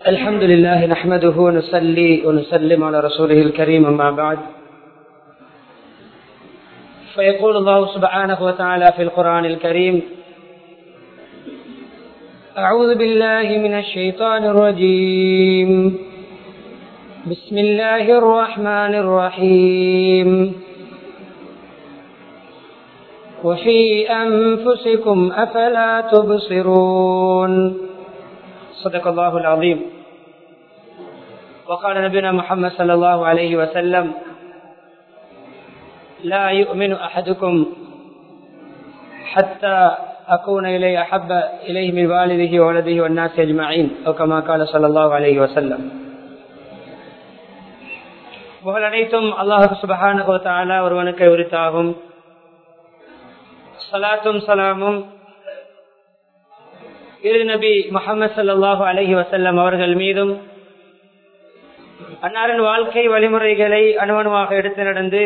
الحمد لله نحمده ونصلي ونسلم على رسوله الكريم أما بعد فيقول الله سبحانه وتعالى في القرآن الكريم أعوذ بالله من الشيطان الرجيم بسم الله الرحمن الرحيم وفي أنفسكم أفلا تبصرون صدق الله العظيم وقال نبينا محمد صلى الله عليه وسلم لا يؤمن أحدكم حتى أكون إليه أحب إليه من والده وولده والناس أجمعين أو كما قال صلى الله عليه وسلم புகழ் அனைத்தும் அல்லாஹு சுபஹானு தாலா ஒருவனுக்கு உரித்தாகும் சலாத்தும் சலாமும் இரு நபி முகமது சல்லாஹூ அலஹி வசல்லம் அவர்கள் மீதும் அன்னாரின் வாழ்க்கை வழிமுறைகளை அணுவணுவாக எடுத்து நடந்து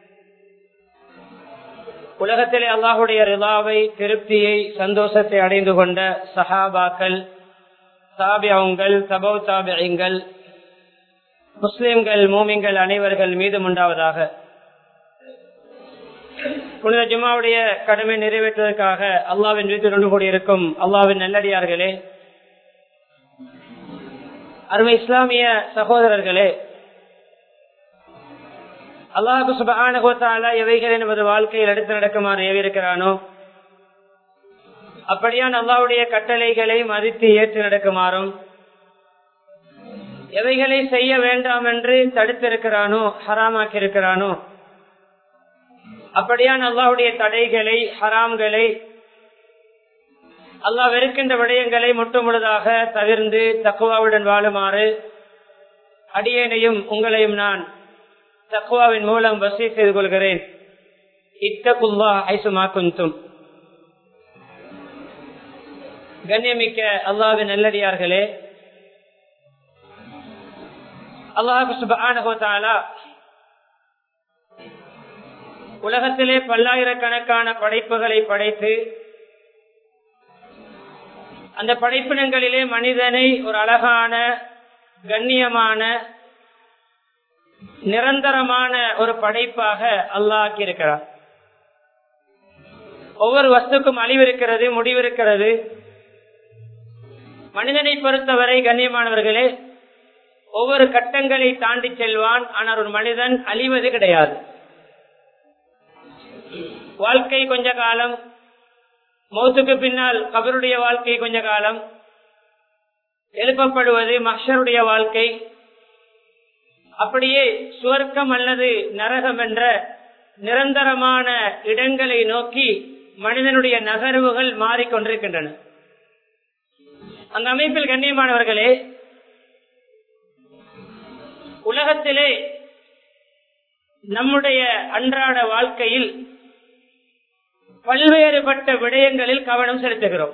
உலகத்திலே அல்லாஹுடைய ரிலாவை திருப்தியை சந்தோஷத்தை அடைந்து கொண்ட சஹாபாக்கள் தாபியங்கள் தபௌ தாபியங்கள் முஸ்லிம்கள் மூமிங்கள் அனைவர்கள் மீதும் உண்டாவதாக புனித ஜுமாவுடைய கடமை நிறைவேற்றுவதற்காக அல்லாவின் வீட்டில் ஒன்று கூடியிருக்கும் அல்லாவின் நல்லடியார்களே அருமை இஸ்லாமிய சகோதரர்களே அல்லாஹு சுபான எவைகளை நமது வாழ்க்கையில் எடுத்து நடக்குமாறு ஏவிருக்கிறானோ அப்படியான் அல்லாவுடைய கட்டளைகளை மதித்து ஏற்று நடக்குமாறும் எவைகளை செய்ய வேண்டாம் என்று தடுத்திருக்கிறானோ ஹராமாக்கி இருக்கிறானோ அப்படியான் அல்லாவுடைய தடைகளை ஹராம்களை அல்லாஹ் வெறுக்கின்ற விடயங்களை முட்டு முழுதாக தவிர்ந்து தக்குவாவுடன் வாழுமாறு அடியேனையும் உங்களையும் நான் தக்குவாவின் மூலம் வசதி செய்து கொள்கிறேன் இத்தகுல்லா ஐசுமா குந்தும் கண்ணியமிக்க அல்லாவின் நல்லடியார்களே அல்லாஹு சுபானா உலகத்திலே பல்லாயிரக்கணக்கான படைப்புகளை படைத்து அந்த படைப்பினங்களிலே மனிதனை ஒரு அழகான கண்ணியமான நிரந்தரமான ஒரு படைப்பாக அல்லாக்கி இருக்கிறார் ஒவ்வொரு வஸ்துக்கும் அழிவிருக்கிறது முடிவிருக்கிறது மனிதனை பொறுத்தவரை கண்ணியமானவர்களே ஒவ்வொரு கட்டங்களை தாண்டி செல்வான் ஆனால் ஒரு மனிதன் அழிவது கிடையாது வாழ்க்கை கொஞ்ச காலம் மௌத்துக்கு பின்னால் கபருடைய வாழ்க்கை கொஞ்ச காலம் எழுப்பப்படுவது மஷருடைய வாழ்க்கை அப்படியே சுவர்க்கம் அல்லது நரகம் என்ற நிரந்தரமான இடங்களை நோக்கி மனிதனுடைய நகர்வுகள் மாறிக்கொண்டிருக்கின்றன அந்த அமைப்பில் கண்ணியமானவர்களே உலகத்திலே நம்முடைய அன்றாட வாழ்க்கையில் பல்வேறுபட்ட விடயங்களில் கவனம் செலுத்துகிறோம்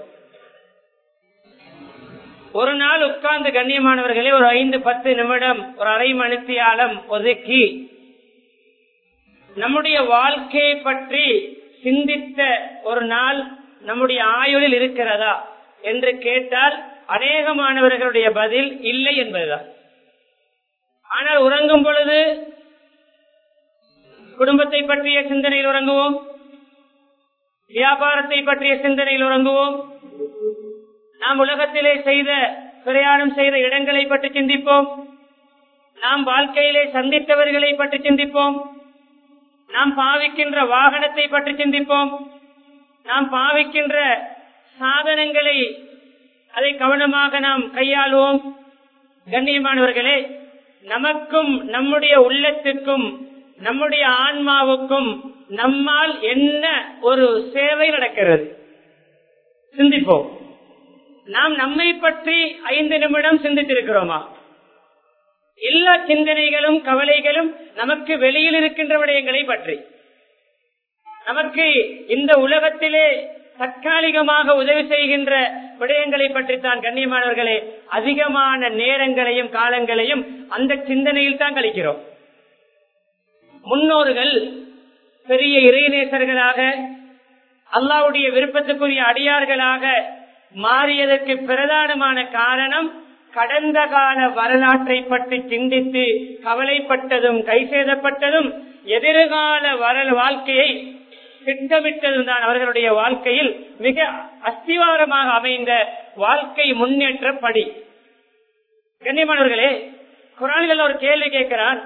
ஒரு நாள் உட்கார்ந்து கண்ணியமானவர்களே ஒரு ஐந்து பத்து நிமிடம் ஒரு அரை மணித்தியாலம் ஒதுக்கி நம்முடைய வாழ்க்கையை பற்றி சிந்தித்த ஒரு நாள் நம்முடைய ஆயுளில் இருக்கிறதா என்று கேட்டால் அநேகமானவர்களுடைய பதில் இல்லை என்பதுதான் ஆனால் உறங்கும் பொழுது குடும்பத்தை பற்றிய சிந்தனையில் உறங்குவோம் வியாபாரத்தை பற்றிய சிந்தனையில் உறங்குவோம் நாம் உலகத்திலே செய்த பிரயாணம் செய்த இடங்களை பற்றி சிந்திப்போம் நாம் வாழ்க்கையிலே சந்தித்தவர்களை பற்றி சிந்திப்போம் நாம் பாவிக்கின்ற வாகனத்தை பற்றி சிந்திப்போம் நாம் பாவிக்கின்ற சாதனங்களை அதை கவனமாக நாம் கையாளுவோம் கண்ணியமானவர்களே நமக்கும் நம்முடைய உள்ளத்துக்கும் நம்முடைய ஆன்மாவுக்கும் நம்மால் என்ன ஒரு சேவை நடக்கிறது சிந்திப்போம் நாம் நம்மை பற்றி ஐந்து நிமிடம் சிந்தித்திருக்கிறோமா எல்லா சிந்தனைகளும் கவலைகளும் நமக்கு வெளியில் இருக்கின்ற விடயங்களை பற்றி நமக்கு இந்த உலகத்திலே தற்காலிகமாக உதவி செய்கின்ற விடயங்களை பற்றித்தான் கண்ணியமானவர்களே அதிகமான நேரங்களையும் காலங்களையும் அந்த சிந்தனையில் தான் கழிக்கிறோம் முன்னோர்கள் பெரிய இறைநேசர்களாக அல்லாவுடைய விருப்பத்துக்குரிய அடியார்களாக மாறியதற்கு பிரதானமான காரணம் கடந்த கால வரலாற்றை பற்றி சிந்தித்து கவலைப்பட்டதும் கை செய்தப்பட்டதும் எதிர்கால வரல் வாழ்க்கையை திட்டமிட்டதும் தான் அவர்களுடைய வாழ்க்கையில் மிக அஸ்திவாரமாக அமைந்த வாழ்க்கை முன்னேற்ற படி கண்ணியமானவர்களே குரானில் ஒரு கேள்வி கேட்கிறார்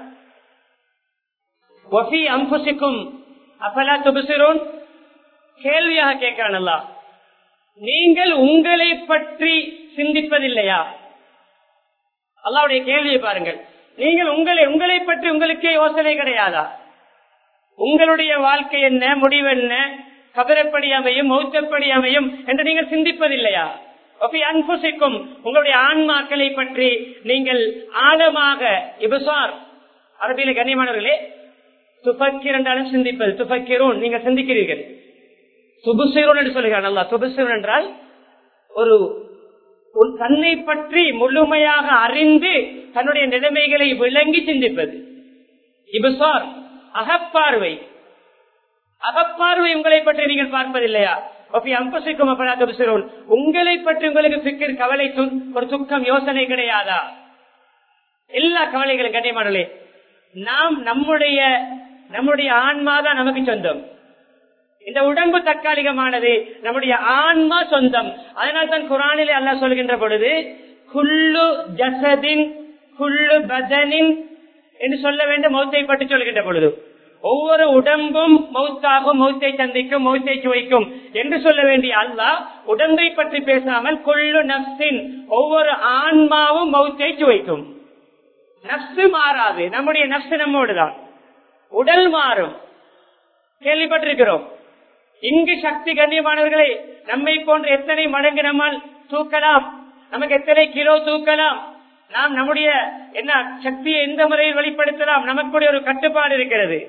ஒஃபி அம்புசிக்கும் அப்பலா துபுசிரோன் கேள்வியாக கேட்கிறான் அல்லா நீங்கள் உங்களை பற்றி சிந்திப்பதில்லையா அல்லாவுடைய கேள்வியை பாருங்கள் நீங்கள் உங்களை உங்களை பற்றி உங்களுக்கே யோசனை கிடையாதா உங்களுடைய வாழ்க்கை என்ன முடிவு என்ன கபரப்படி அமையும் மௌத்தப்படி அமையும் என்று நீங்கள் சிந்திப்பதில்லையா அன்புசிக்கும் உங்களுடைய ஆன்மாக்களை பற்றி நீங்கள் ஆழமாக இபுசார் அரபியில கண்ணியமானவர்களே துபக்கிர் என்றாலும் சிந்திப்பது துபக்கிரோன் நீங்கள் சிந்திக்கிறீர்கள் துபுசிரோன் என்று சொல்லுகிறான் அல்லா துபுசிரோன் என்றால் ஒரு தன்னை பற்றி முழுமையாக அறிந்து தன்னுடைய நிலைமைகளை விளங்கி சிந்திப்பது இபுசார் அகப்பார்வை அகப்பார்வை உங்களை பற்றி நீங்கள் பார்ப்பதில்லையா அம்பசிக்கும் அப்படாத உங்களை பற்றி உங்களுக்கு சிக்கர் கவலை ஒரு துக்கம் யோசனை கிடையாதா எல்லா கவலைகளும் கண்ணியமானே நாம் நம்முடைய நம்முடைய ஆன்மாதான் நமக்கு சொந்தம் இந்த உடம்பு தற்காலிகமானது நம்முடைய ஆன்மா சொந்தம் அதனால் தான் குரானிலே அல்லா சொல்கின்ற பொழுது குல்லு ஜசதின் குல்லு பதனின் என்று சொல்ல வேண்டும் மௌத்தை பற்றி சொல்கின்ற பொழுது ஒவ்வொரு உடம்பும் மௌத்தாகும் மௌத்தை சந்திக்கும் மௌத்தை சுவைக்கும் என்று சொல்ல வேண்டிய அல்லா உடம்பை பற்றி பேசாமல் கொள்ளு நப்சின் ஒவ்வொரு ஆன்மாவும் மௌத்தை சுவைக்கும் நப்சு மாறாது நம்முடைய நப்சு நம்மோடுதான் உடல் மாறும் கேள்விப்பட்டிருக்கிறோம் இங்கு சக்தி கண்ணியமானவர்களே நம்மை போன்ற எத்தனை மடங்கு நம்மால் தூக்கலாம் நமக்கு எத்தனை கிலோ தூக்கலாம் நாம் நம்முடைய என்ன சக்தியை எந்த முறையில் வெளிப்படுத்தலாம் நமக்குடைய ஒரு கட்டுப்பாடு இருக்கிறது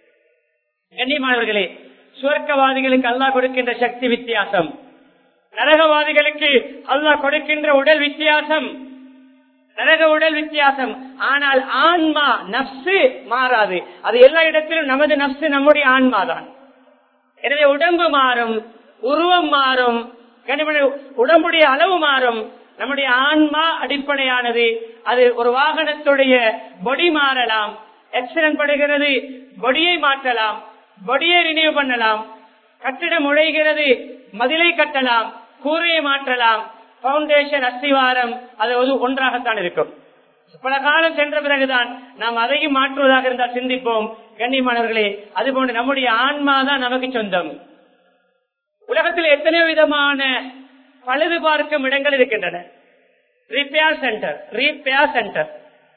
கண்ணியமானவர்களே சுவர்க்கவாதிகளுக்கு அல்லாஹ் கொடுக்கின்ற சக்தி வித்தியாசம் நரகவாதிகளுக்கு அல்லாஹ் கொடுக்கின்ற உடல் வித்தியாசம் நரக உடல் வித்தியாசம் ஆனால் ஆன்மா நப்சு மாறாது அது எல்லா இடத்திலும் நமது நப்சு நம்முடைய ஆன்மா தான் எனவே உடம்பு மாறும் உருவம் மாறும் உடம்புடைய அளவு மாறும் நம்முடைய ஆன்மா அடிப்படையானது அது ஒரு வாகனத்துடைய பொடி மாறலாம் ஆக்சிடென்ட் படுகிறது பொடியை மாற்றலாம் பொடியை ரினியூ பண்ணலாம் கட்டிடம் உழைகிறது மதிலை கட்டலாம் கூரையை மாற்றலாம் பவுண்டேஷன் அஸ்திவாரம் அது ஒன்றாகத்தான் இருக்கும் பல காலம் சென்ற பிறகுதான் நாம் அதையும் மாற்றுவதாக இருந்தால் சிந்திப்போம் கண்ணியமானவர்களே அதுபோன்று நம்முடைய ஆன்மா தான் நமக்கு சொந்தம் உலகத்தில் எத்தனையோ விதமான பழுது பார்க்கும் இடங்கள் இருக்கின்றன ரிப்பேர் சென்டர் ரிப்பேர் சென்டர்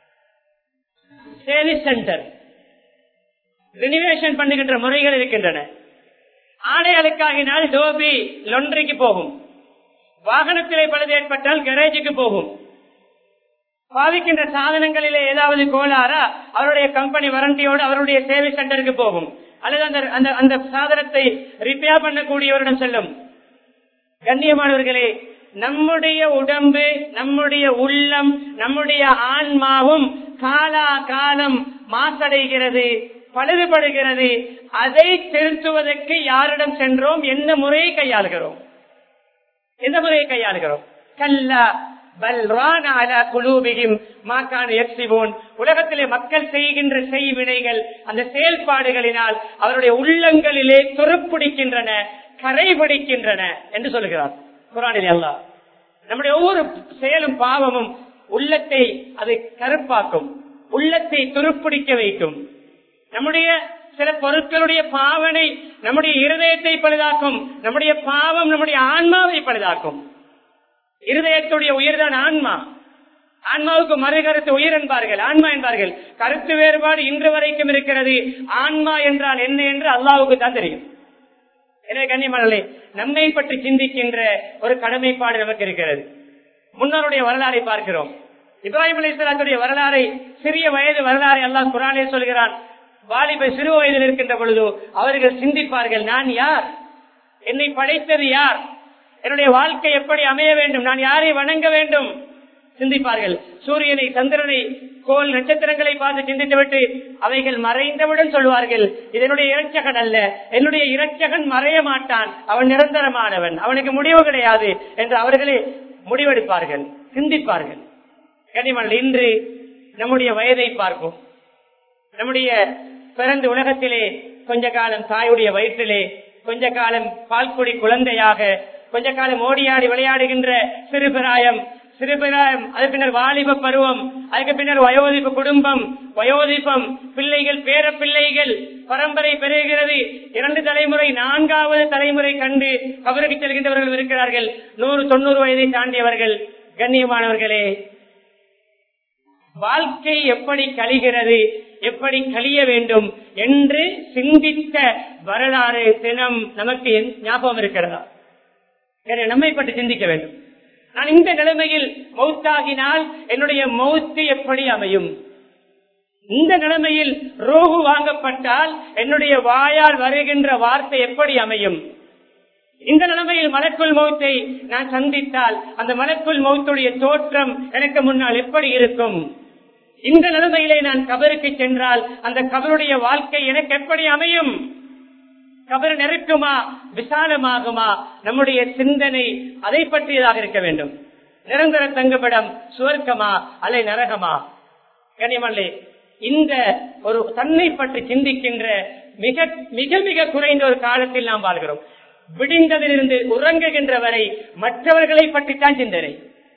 சேவிஸ் சென்டர் ரினிவேஷன் பண்ணுகின்ற முறைகள் இருக்கின்றன ஆடை அழுக்காகினால் டோபி லொன்றிக்கு போகும் வாகனத்திலே பழுது ஏற்பட்டால் கரேஜுக்கு போகும் பாவிக்கின்ற சாதனங்களிலே ஏதாவது கோளாறா அவருடைய கம்பெனி வரண்டியோடு அவருடைய சேவை சென்டருக்கு போகும் அல்லது அந்த அந்த அந்த சாதனத்தை ரிப்பேர் பண்ணக்கூடியவரிடம் செல்லும் கண்ணியமானவர்களே நம்முடைய உடம்பு நம்முடைய உள்ளம் நம்முடைய ஆன்மாவும் காலா காலம் மாசடைகிறது பழுதுபடுகிறது அதை திருத்துவதற்கு யாரிடம் சென்றோம் என்ன முறையை கையாளுகிறோம் எந்த முறையை கையாளுகிறோம் கல்லா உலகத்திலே மக்கள் செய்கின்ற செய்வினைகள் அந்த செயல்பாடுகளினால் அவருடைய உள்ளங்களிலே துருப்பிடிக்கின்றன கரைபிடிக்கின்றன என்று சொல்லுகிறார் குரானில் அல்லா நம்முடைய ஒவ்வொரு செயலும் பாவமும் உள்ளத்தை அதை கருப்பாக்கும் உள்ளத்தை துருப்பிடிக்க வைக்கும் நம்முடைய சில பொருட்களுடைய பாவனை நம்முடைய இருதயத்தை பழுதாக்கும் நம்முடைய பாவம் நம்முடைய ஆன்மாவை பழுதாக்கும் இருதயத்துடைய உயிர்தான் ஆன்மா ஆன்மாவுக்கு மறுகருத்து உயிர் என்பார்கள் ஆன்மா என்பார்கள் கருத்து வேறுபாடு இன்று வரைக்கும் இருக்கிறது ஆன்மா என்றால் என்ன என்று அல்லாவுக்கு தான் தெரியும் எனவே கண்ணியமனே நம்மை பற்றி சிந்திக்கின்ற ஒரு கடமைப்பாடு நமக்கு இருக்கிறது முன்னோருடைய வரலாறை பார்க்கிறோம் இப்ராஹிம் அலி வரலாறை சிறிய வயது வரலாறை அல்லாஹ் குரானே சொல்கிறான் வாலிப சிறு வயதில் இருக்கின்ற பொழுது அவர்கள் சிந்திப்பார்கள் நான் யார் என்னை படைத்தது யார் என்னுடைய வாழ்க்கை எப்படி அமைய வேண்டும் நான் யாரை வணங்க வேண்டும் சிந்திப்பார்கள் சூரியனை சந்திரனை கோல் நட்சத்திரங்களை பார்த்து சிந்தித்துவிட்டு அவைகள் மறைந்தவுடன் சொல்வார்கள் இதனுடைய இரட்சகன் அல்ல என்னுடைய இரட்சகன் மறைய மாட்டான் அவன் நிரந்தரமானவன் அவனுக்கு முடிவு கிடையாது என்று அவர்களே முடிவெடுப்பார்கள் சிந்திப்பார்கள் கனிமல் இன்று நம்முடைய வயதை பார்ப்போம் நம்முடைய பிறந்த உலகத்திலே கொஞ்ச காலம் தாயுடைய வயிற்றிலே கொஞ்ச காலம் பால்குடி குழந்தையாக கொஞ்ச காலம் ஓடியாடி விளையாடுகின்ற சிறுபிராயம் சிறுபிராயம் அது பின்னர் வாலிப பருவம் அதுக்கு பின்னர் வயோதிப குடும்பம் வயோதிபம் பிள்ளைகள் பேர பிள்ளைகள் பரம்பரை பெறுகிறது இரண்டு தலைமுறை நான்காவது தலைமுறை கண்டு கபருக்கு செல்கின்றவர்கள் இருக்கிறார்கள் நூறு தொண்ணூறு வயதை தாண்டியவர்கள் கண்ணியமானவர்களே வாழ்க்கை எப்படி கழிகிறது எப்படி கழிய வேண்டும் என்று சிந்தித்த வரலாறு தினம் நமக்கு ஞாபகம் இருக்கிறதா நம்மை பற்றி சிந்திக்க வேண்டும் நான் இந்த நிலைமையில் மௌத்தாகினால் என்னுடைய மௌத்து எப்படி அமையும் இந்த நிலைமையில் ரோகு வாங்கப்பட்டால் என்னுடைய வாயால் வருகின்ற வார்த்தை எப்படி அமையும் இந்த நிலைமையில் மலக்குள் மௌத்தை நான் சந்தித்தால் அந்த மலக்குள் மௌத்துடைய தோற்றம் எனக்கு முன்னால் எப்படி இருக்கும் இந்த நிலைமையிலே நான் கபருக்கு சென்றால் அந்த கபருடைய வாழ்க்கை எனக்கு எப்படி அமையும் கபர் நெருக்குமா விசாலமாகுமா நம்முடைய சிந்தனை அதை பற்றியதாக இருக்க வேண்டும் நிரந்தர தங்குமிடம் சுவர்க்கமா அல்ல நரகமா கனிமல்லே இந்த ஒரு தன்னை பற்றி சிந்திக்கின்ற மிக மிக மிக குறைந்த ஒரு காலத்தில் நாம் வாழ்கிறோம் விடிந்ததிலிருந்து உறங்குகின்ற வரை மற்றவர்களை பற்றித்தான் சிந்தனை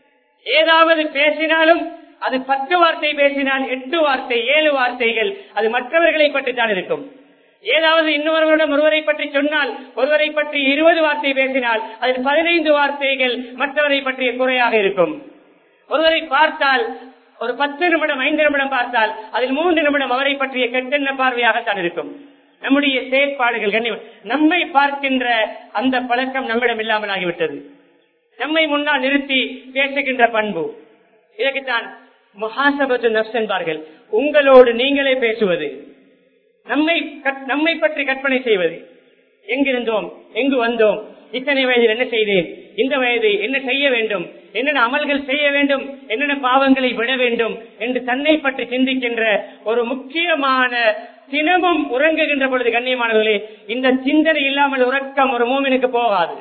ஏதாவது பேசினாலும் அது பத்து வார்த்தை பேசினால் எட்டு வார்த்தை ஏழு வார்த்தைகள் அது மற்றவர்களை பற்றித்தான் இருக்கும் ஏதாவது இன்னொருவரிடம் ஒருவரை பற்றி சொன்னால் ஒருவரை பற்றி இருபது வார்த்தை பேசினால் அதில் பதினைந்து வார்த்தைகள் மற்றவரை பற்றிய குறையாக இருக்கும் ஒருவரை பார்த்தால் ஒரு பத்து நிமிடம் ஐந்து நிமிடம் பார்த்தால் அதில் மூன்று நிமிடம் அவரை பற்றிய கெட்டெண்ண பார்வையாகத்தான் இருக்கும் நம்முடைய செயற்பாடுகள் கண்ணியம் நம்மை பார்க்கின்ற அந்த பழக்கம் நம்மிடம் இல்லாமல் ஆகிவிட்டது நம்மை முன்னால் நிறுத்தி பேசுகின்ற பண்பு இதற்குத்தான் முகாசபத்து நப்ஸ் என்பார்கள் உங்களோடு நீங்களே பேசுவது நம்மை நம்மை பற்றி கற்பனை செய்வது எங்கிருந்தோம் எங்கு வந்தோம் இத்தனை வயதில் என்ன செய்தேன் இந்த வயது என்ன செய்ய வேண்டும் என்னென்ன அமல்கள் செய்ய வேண்டும் என்னென்ன பாவங்களை விட வேண்டும் என்று தன்னை பற்றி சிந்திக்கின்ற ஒரு முக்கியமான தினமும் உறங்குகின்ற பொழுது கண்ணியமானவர்களே இந்த சிந்தனை இல்லாமல் உறக்கம் ஒரு மூமினுக்கு போகாது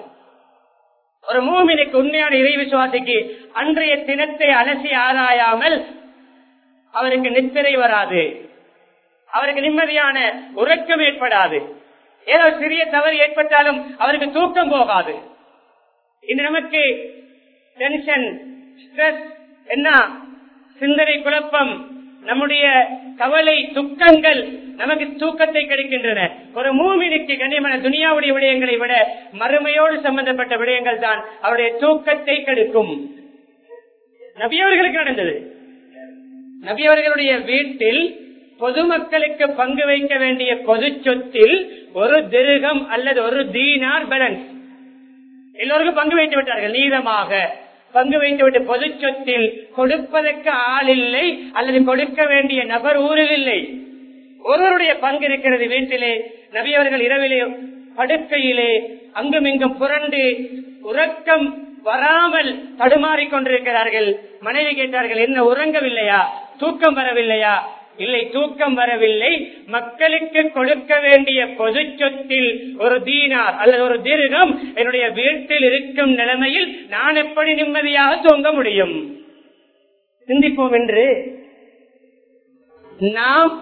ஒரு மூமினுக்கு உண்மையான இறை விசுவாசிக்கு அன்றைய தினத்தை அலசி ஆராயாமல் அவருக்கு நித்திரை வராது அவருக்கு நிம்மதியான உறக்கம் ஏற்படாது ஏதோ சிறிய தவறு ஏற்பட்டாலும் அவருக்கு தூக்கம் போகாது இன்று நமக்கு டென்ஷன் ஸ்ட்ரெஸ் என்ன சிந்தனை குழப்பம் நம்முடைய கவலை துக்கங்கள் நமக்கு தூக்கத்தை கிடைக்கின்றன ஒரு மூமினுக்கு கண்ணியமான துனியாவுடைய விடயங்களை விட மறுமையோடு சம்பந்தப்பட்ட விடயங்கள் தான் அவருடைய தூக்கத்தை கெடுக்கும் நபியவர்களுக்கு நடந்தது நபியவர்களுடைய வீட்டில் பொதுமக்களுக்கு பங்கு வைக்க வேண்டிய பொது சொத்தில் ஒரு திருகம் அல்லது ஒரு தீனார் பேலன்ஸ் எல்லோருக்கும் பங்கு வைத்து விட்டார்கள் நீளமாக பங்கு வைத்துவிட்டு பொது சொத்தில் கொடுப்பதற்கு ஆள் இல்லை அல்லது கொடுக்க வேண்டிய நபர் ஊரில் இல்லை ஒருவருடைய பங்கு இருக்கிறது வீட்டிலே நபியவர்கள் இரவிலே படுக்கையிலே அங்கும் இங்கும் புரண்டு உறக்கம் வராமல் தடுமாறிக் கொண்டிருக்கிறார்கள் மனைவி கேட்டார்கள் என்ன உறங்கவில்லையா தூக்கம் வரவில்லையா இல்லை தூக்கம் வரவில்லை மக்களுக்கு கொடுக்க வேண்டிய பொது சொத்தில் ஒரு தீனார் அல்லது ஒரு திருகம் என்னுடைய வீட்டில் இருக்கும் நிலைமையில் நான் எப்படி நிம்மதியாக தூங்க முடியும் சிந்திப்போம் என்று நாம்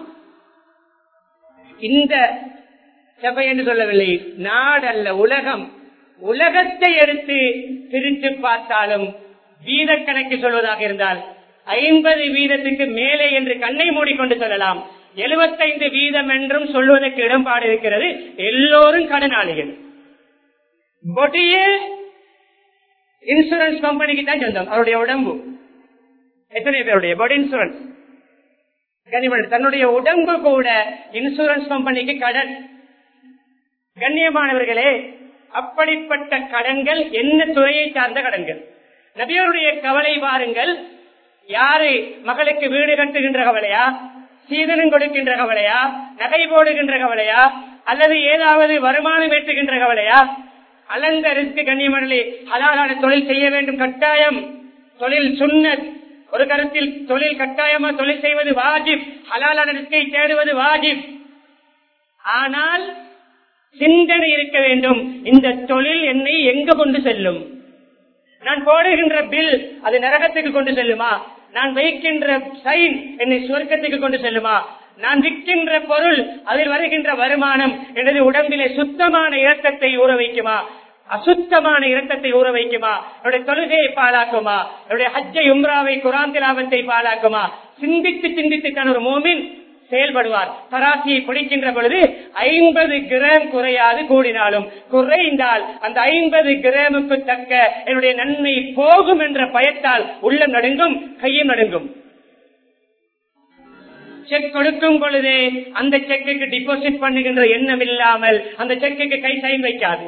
இந்த சபை என்று சொல்லவில்லை நாடல்ல உலகம் உலகத்தை எடுத்து பிரித்து பார்த்தாலும் வீத கணக்கு சொல்வதாக இருந்தால் ஐம்பது வீதத்துக்கு மேலே என்று கண்ணை மூடிக்கொண்டு சொல்லலாம் எழுபத்தைந்து வீதம் என்றும் சொல்வதற்கு இடம்பாடு இருக்கிறது எல்லோரும் கடனாளிகள் பொட்டியே இன்சூரன்ஸ் கம்பெனிக்கு தான் சொந்தம் அவருடைய உடம்பு எத்தனை பேருடைய பாடி இன்சூரன்ஸ் கனிமன் தன்னுடைய உடம்பு கூட இன்சூரன்ஸ் கம்பெனிக்கு கடன் கண்ணியமானவர்களே அப்படிப்பட்ட கடன்கள் என்ன துறையை சார்ந்த கடன்கள் நபியருடைய கவலை பாருங்கள் யாரு மகளுக்கு வீடு கட்டுகின்ற கவலையா சீதனம் கொடுக்கின்ற கவலையா நகை போடுகின்ற கவலையா அல்லது ஏதாவது வருமானம் ஏற்றுகின்ற கவலையா அலந்த ரிஸ்க் கண்ணியமனே ஹலாலான தொழில் செய்ய வேண்டும் கட்டாயம் தொழில் சுண்ணத் ஒரு கருத்தில் தொழில் கட்டாயமா தொழில் செய்வது வாஜிப் ஹலாலான ரிஸ்கை தேடுவது வாஜிப் ஆனால் சிந்தனை இருக்க வேண்டும் இந்த தொழில் என்னை எங்க கொண்டு செல்லும் நான் போடுகின்ற பில் அது நரகத்துக்கு கொண்டு செல்லுமா நான் வைக்கின்ற சைன் என்னை சுவர்க்கத்துக்கு கொண்டு செல்லுமா நான் விற்கின்ற பொருள் அதில் வருகின்ற வருமானம் எனது உடம்பிலே சுத்தமான இரத்தத்தை ஊற வைக்குமா அசுத்தமான இரத்தத்தை ஊற வைக்குமா என்னுடைய தொழுகையை பாழாக்குமா என்னுடைய ஹஜ்ஜை உம்ராவை குரான் திலாவத்தை பாழாக்குமா சிந்தித்து சிந்தித்து தான் ஒரு மோமின் செயல்படுவார் தராசியை பிடிக்கின்ற பொழுது ஐம்பது கிராம் குறையாது கூடினாலும் குறைந்தால் அந்த ஐம்பது கிராமுக்கு தக்க என்னுடைய நன்மை போகும் என்ற பயத்தால் உள்ள நடுங்கும் கையும் நடுங்கும் செக் கொடுக்கும் பொழுதே அந்த செக்குக்கு டிபாசிட் பண்ணுகின்ற எண்ணம் இல்லாமல் அந்த செக்குக்கு கை சைன் வைக்காது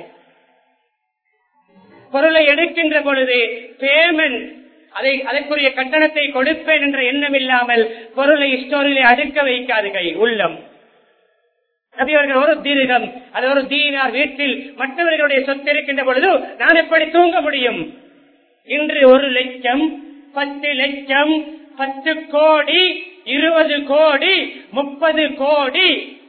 பொருளை எடுக்கின்ற பொழுது பேமெண்ட் அதை அதற்குரிய கட்டணத்தை கொடுப்பேன் என்ற எண்ணம் இல்லாமல் பொருளை ஸ்டோரிலே அடுக்க வைக்காது கை உள்ளம் நபியவர்கள் ஒரு தீர்கம் அது ஒரு தீனார் வீட்டில் மற்றவர்களுடைய சொத்து இருக்கின்ற பொழுது நான் எப்படி தூங்க முடியும் இன்று ஒரு லட்சம் பத்து லட்சம் பத்து கோடி இருபது கோடி முப்பது கோடி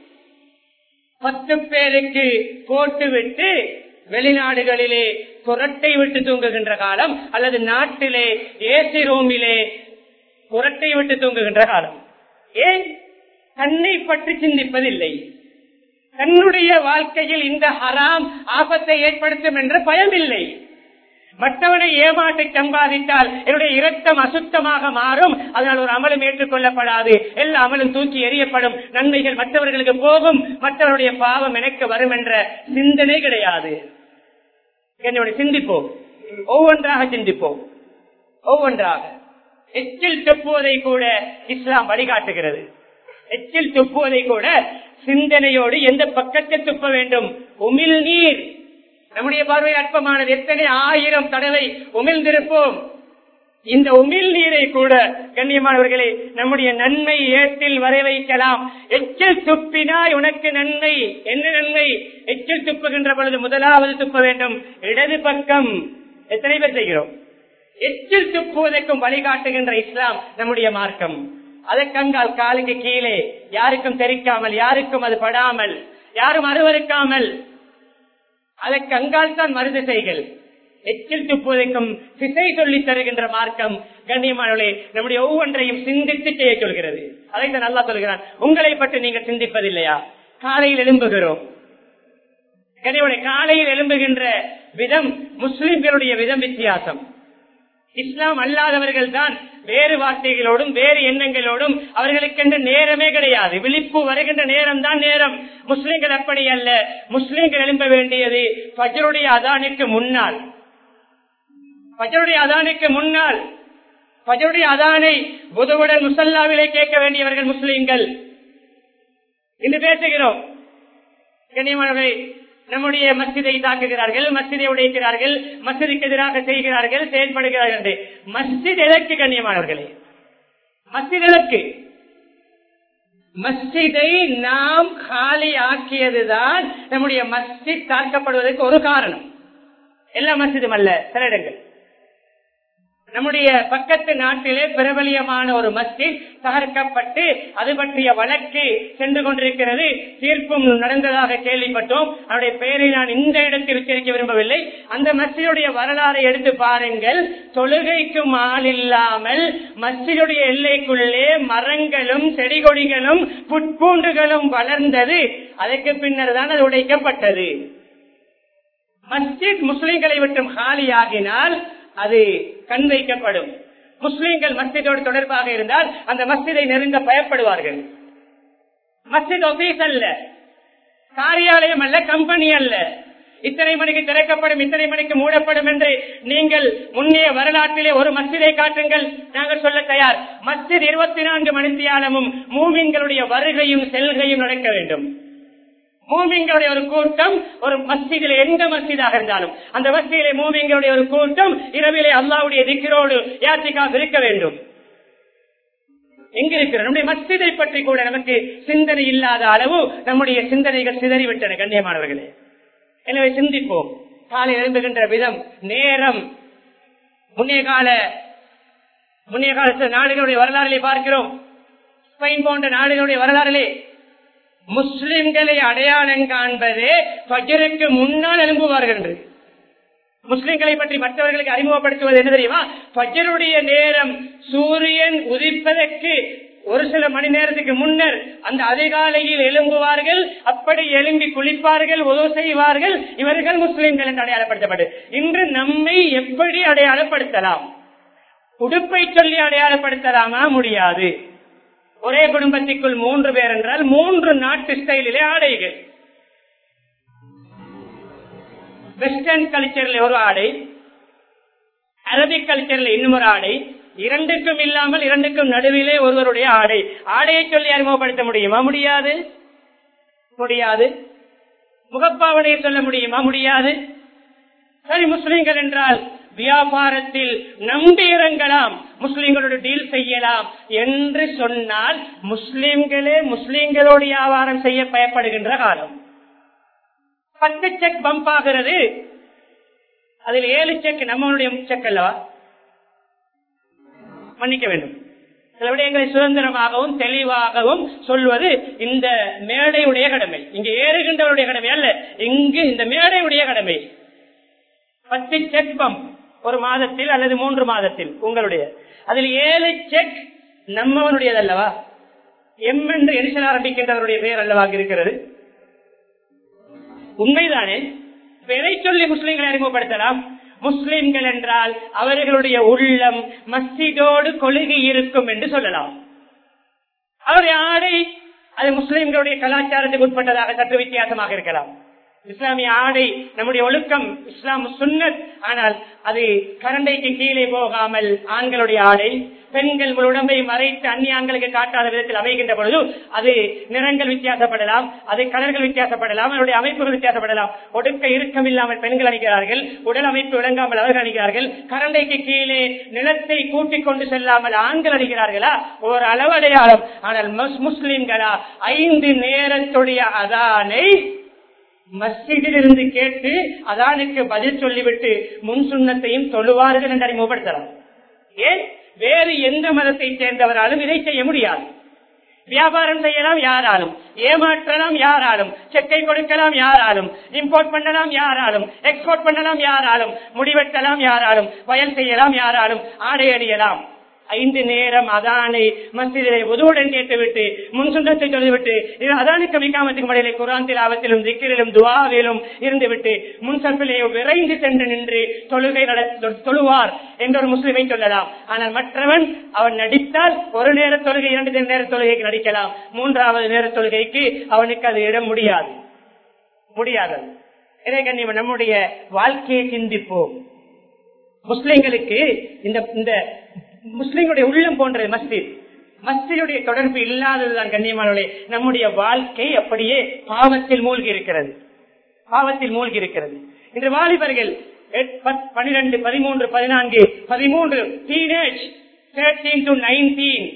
பத்து பேருக்கு போட்டுவிட்டு வெளிநாடுகளிலே புரட்டை விட்டு தூங்குகின்ற காலம் அல்லது நாட்டிலே ஏசி ரூமிலே புரட்டை விட்டு தூங்குகின்ற காலம் ஏன் தன்னை பற்றி சிந்திப்பதில்லை தன்னுடைய வாழ்க்கையில் இந்த ஹராம் ஆபத்தை ஏற்படுத்தும் என்ற பயம் இல்லை மற்றவனை ஏமாற்றி சம்பாதித்தால் என்னுடைய இரத்தம் அசுத்தமாக மாறும் அதனால் ஒரு அமலும் ஏற்றுக்கொள்ளப்படாது எல்லா அமலும் தூக்கி எறியப்படும் நன்மைகள் மற்றவர்களுக்கு போகும் மற்றவருடைய பாவம் எனக்கு வரும் என்ற சிந்தனை கிடையாது என்னுடைய சிந்திப்போம் ஒவ்வொன்றாக சிந்திப்போம் ஒவ்வொன்றாக எச்சில் துப்புவதை கூட இஸ்லாம் வழிகாட்டுகிறது எச்சில் துப்புவதை கூட சிந்தனையோடு எந்த பக்கத்தில் துப்ப வேண்டும் உமிழ் நீர் நம்முடைய பார்வை அற்பமானது எத்தனை ஆயிரம் தடவை உமிழ்ந்திருப்போம் இந்த உமிழ் நீரை கூட கண்ணியமானவர்களே நம்முடைய நன்மை ஏற்றில் வரை வைக்கலாம் எச்சில் துப்பினாய் உனக்கு நன்மை என்ன நன்மை எச்சில் துப்புகின்ற பொழுது முதலாவது துப்ப வேண்டும் இடது பக்கம் எத்தனை பேர் செய்கிறோம் எச்சில் துப்புவதற்கும் வழிகாட்டுகின்ற இஸ்லாம் நம்முடைய மார்க்கம் அதற்கங்கால் காலுக்கு கீழே யாருக்கும் தெரிக்காமல் யாருக்கும் அது படாமல் யாரும் அருவருக்காமல் அதற்கு அங்கால் தான் மருது செய்கள் எச்சில் துப்புவதற்கும் திசை சொல்லி தருகின்ற மார்க்கம் கண்ணியமானவர்களே நம்முடைய ஒவ்வொன்றையும் சிந்தித்து செய்ய சொல்கிறது அதை தான் நல்லா சொல்கிறான் உங்களை பற்றி நீங்கள் சிந்திப்பதில்லையா காலையில் எழும்புகிறோம் கண்ணியவனை காலையில் எழும்புகின்ற விதம் முஸ்லிம்களுடைய விதம் வித்தியாசம் இஸ்லாம் அல்லாதவர்கள் தான் வேறு வார்த்தைகளோடும் வேறு எண்ணங்களோடும் அவர்களுக்கென்று நேரமே கிடையாது விழிப்பு வருகின்ற நேரம் தான் நேரம் முஸ்லிம்கள் அப்படி அல்ல முஸ்லிம்கள் எழும்ப வேண்டியது பஜருடைய அதானுக்கு முன்னால் பஜருடைய அதானுக்கு முன்னால் பஜருடைய அதானை புதுவுடன் முசல்லாவிலே கேட்க வேண்டியவர்கள் முஸ்லிம்கள் இன்று பேசுகிறோம் கண்ணியமானவை நம்முடைய மசிதை தாக்குகிறார்கள் மசிதை உடைக்கிறார்கள் மசிதிக்கு எதிராக செய்கிறார்கள் செயல்படுகிறார்கள் மஸ்ஜித் எதற்கு கண்ணியமானவர்களே மஸ்ஜித் எதற்கு மஸ்ஜிதை நாம் காலி ஆக்கியதுதான் நம்முடைய மஸ்ஜித் தாக்கப்படுவதற்கு ஒரு காரணம் எல்லா மஸ்ஜிதும் அல்ல சில இடங்கள் நம்முடைய பக்கத்து நாட்டிலே பிரபலியமான ஒரு மஸ்ஜித் தகர்க்கப்பட்டு அது பற்றிய வழக்கு சென்று கொண்டிருக்கிறது தீர்ப்பும் நடந்ததாக கேள்விப்பட்டோம் அவருடைய பெயரை நான் இந்த இடத்தில் உச்சரிக்க விரும்பவில்லை அந்த மஸ்ஜிதுடைய வரலாறை எடுத்து பாருங்கள் தொழுகைக்கும் ஆள் இல்லாமல் மஸ்ஜிதுடைய எல்லைக்குள்ளே மரங்களும் செடி கொடிகளும் புட்பூண்டுகளும் வளர்ந்தது அதற்கு பின்னர் தான் அது உடைக்கப்பட்டது மஸ்ஜித் முஸ்லிம்களை விட்டும் காலியாகினால் அது கண் வைக்கப்படும் முஸ்லிம்கள் மஸ்ஜிதோடு தொடர்பாக இருந்தால் அந்த மஸ்ஜிதை நெருங்க பயப்படுவார்கள் மஸ்ஜித் ஆபீஸ் அல்ல காரியாலயம் அல்ல கம்பெனி அல்ல இத்தனை மணிக்கு திறக்கப்படும் இத்தனை மணிக்கு மூடப்படும் என்று நீங்கள் முன்னைய வரலாற்றிலே ஒரு மஸ்ஜிதை காட்டுங்கள் நாங்கள் சொல்ல தயார் மஸ்ஜித் இருபத்தி நான்கு மணித்தியாலமும் மூமின்களுடைய வருகையும் செல்கையும் நடக்க வேண்டும் மூமிங்களுடைய ஒரு கூட்டம் ஒரு மஸ்ஜிதில் எந்த மஸ்ஜிதாக இருந்தாலும் அந்த மஸ்ஜிதிலே மூமிங்களுடைய ஒரு கூட்டம் இரவிலே அல்லாவுடைய திக்கரோடு யாத்திக்காக இருக்க வேண்டும் எங்க இருக்கிற நம்முடைய மஸ்ஜிதை பற்றி கூட நமக்கு சிந்தனை இல்லாத அளவு நம்முடைய சிந்தனைகள் சிதறிவிட்டன கண்ணியமானவர்களே எனவே சிந்திப்போம் காலை எழும்புகின்ற விதம் நேரம் முன்னைய கால முன்னைய கால நாடுகளுடைய வரலாறுகளை பார்க்கிறோம் ஸ்பெயின் போன்ற நாடுகளுடைய வரலாறுகளே முஸ்லிம்களை அடையாளம் காண்பது பஜருக்கு முன்னால் எழும்புவார்கள் என்று முஸ்லிம்களை பற்றி மற்றவர்களுக்கு அறிமுகப்படுத்துவது என்ன தெரியுமா பஜருடைய நேரம் சூரியன் உதிப்பதற்கு ஒரு சில மணி நேரத்துக்கு முன்னர் அந்த அதிகாலையில் எழும்புவார்கள் அப்படி எழும்பி குளிப்பார்கள் உதவு செய்வார்கள் இவர்கள் முஸ்லிம்கள் என்று அடையாளப்படுத்தப்பட்டு இன்று நம்மை எப்படி அடையாளப்படுத்தலாம் உடுப்பை சொல்லி அடையாளப்படுத்தலாமா முடியாது ஒரே குடும்பத்திற்குள் மூன்று பேர் என்றால் மூன்று நாட்டு ஸ்டைலிலே ஆடைகள் வெஸ்டர்ன் கல்ச்சர்ல ஒரு ஆடை அரபிக் கல்ச்சர்ல இன்னும் ஒரு ஆடை இரண்டுக்கும் இல்லாமல் இரண்டுக்கும் நடுவிலே ஒருவருடைய ஆடை ஆடையை சொல்லி அறிமுகப்படுத்த முடியுமா முடியாது முடியாது முகப்பாவனையை சொல்ல முடியுமா முடியாது சரி முஸ்லிம்கள் என்றால் வியாபாரத்தில் நம்பி இறங்கலாம் முஸ்லிம்களோடு டீல் செய்யலாம் என்று சொன்னால் முஸ்லிம்களே முஸ்லிம்களோடு வியாபாரம் செய்ய பயப்படுகின்ற காலம் பத்து செக் பம்ப் ஆகிறது அதில் ஏழு செக் நம்மளுடைய செக் அல்லவா மன்னிக்க வேண்டும் சில விடயங்களை சுதந்திரமாகவும் தெளிவாகவும் சொல்வது இந்த மேடையுடைய கடமை இங்கு ஏறுகின்றவருடைய கடமை அல்ல இங்கு இந்த மேடையுடைய கடமை பத்து செக் பம்ப் ஒரு மாதத்தில் அல்லது மூன்று மாதத்தில் உங்களுடைய அதில் ஏழு செக் நம்மவனுடையதல்லவா எம் என்று எரிசல் ஆரம்பிக்கின்றவருடைய பெயர் அல்லவா இருக்கிறது உண்மைதானே எதை சொல்லி முஸ்லிம்களை அறிமுகப்படுத்தலாம் முஸ்லிம்கள் என்றால் அவர்களுடைய உள்ளம் மஸ்ஜிதோடு கொள்கை இருக்கும் என்று சொல்லலாம் அவருடைய ஆடை அது முஸ்லிம்களுடைய கலாச்சாரத்துக்கு உட்பட்டதாக சற்று வித்தியாசமாக இருக்கலாம் இஸ்லாமிய ஆடை நம்முடைய ஒழுக்கம் இஸ்லாம் சுன்னத் ஆனால் அது கரண்டைக்கு கீழே போகாமல் ஆண்களுடைய ஆடை பெண்கள் உடம்பை மறைத்து அந்நிய ஆண்களுக்கு காட்டாத விதத்தில் அமைகின்ற பொழுது அது நிறங்கள் வித்தியாசப்படலாம் அது கலர்கள் வித்தியாசப்படலாம் அதனுடைய அமைப்புகள் வித்தியாசப்படலாம் ஒடுக்க இறுக்கம் இல்லாமல் பெண்கள் அணிகிறார்கள் உடல் அமைப்பு விளங்காமல் அவர்கள் அணிகிறார்கள் கரண்டைக்கு கீழே நிலத்தை கூட்டிக் கொண்டு செல்லாமல் ஆண்கள் அணிகிறார்களா ஒரு அளவு அடையாளம் ஆனால் முஸ்லிம்களா ஐந்து நேரத்துடைய அதானை மஸ்ஜிதில் இருந்து கேட்டு அதானுக்கு பதில் சொல்லிவிட்டு முன் சுண்ணத்தையும் சொல்லுவார்கள் என்று அறிமுகப்படுத்தலாம் ஏன் வேறு எந்த மதத்தை சேர்ந்தவராலும் இதை செய்ய முடியாது வியாபாரம் செய்யலாம் யாராலும் ஏமாற்றலாம் யாராலும் செக்கை கொடுக்கலாம் யாராலும் இம்போர்ட் பண்ணலாம் யாராலும் எக்ஸ்போர்ட் பண்ணலாம் யாராலும் முடிவெட்டலாம் யாராலும் வயல் செய்யலாம் யாராலும் ஆடை அணியலாம் ஐந்து நேரம் அதானை மசிதிலே உதவுடன் கேட்டுவிட்டு முன் சுந்தத்தை சொல்லிவிட்டு இது அதானுக்கு மிகாமத்துக்கு மடையிலே குரான் திலாவத்திலும் திக்கிலும் துவாவிலும் இருந்துவிட்டு முன் சப்பிலே விரைந்து சென்று நின்று தொழுகை தொழுவார் என்ற ஒரு முஸ்லிமை சொல்லலாம் ஆனால் மற்றவன் அவன் நடித்தால் ஒரு நேர தொழுகை இரண்டு நேர தொழுகைக்கு நடிக்கலாம் மூன்றாவது நேர தொழுகைக்கு அவனுக்கு அது இடம் முடியாது முடியாது இதை கண்ணியம் நம்முடைய வாழ்க்கையை சிந்திப்போம் முஸ்லிம்களுக்கு இந்த இந்த முஸ்லிம்களுடைய உள்ளம் போன்றது மஸ்ஜித் மஸ்ஜிதுடைய தொடர்பு இல்லாததுதான் கண்ணியமானவர்களே நம்முடைய வாழ்க்கை அப்படியே பாவத்தில் மூழ்கி இருக்கிறது பாவத்தில் மூழ்கி இருக்கிறது இன்று வாலிபர்கள் பனிரெண்டு பதிமூன்று பதினான்கு பதிமூன்று teenage thirteen to nineteen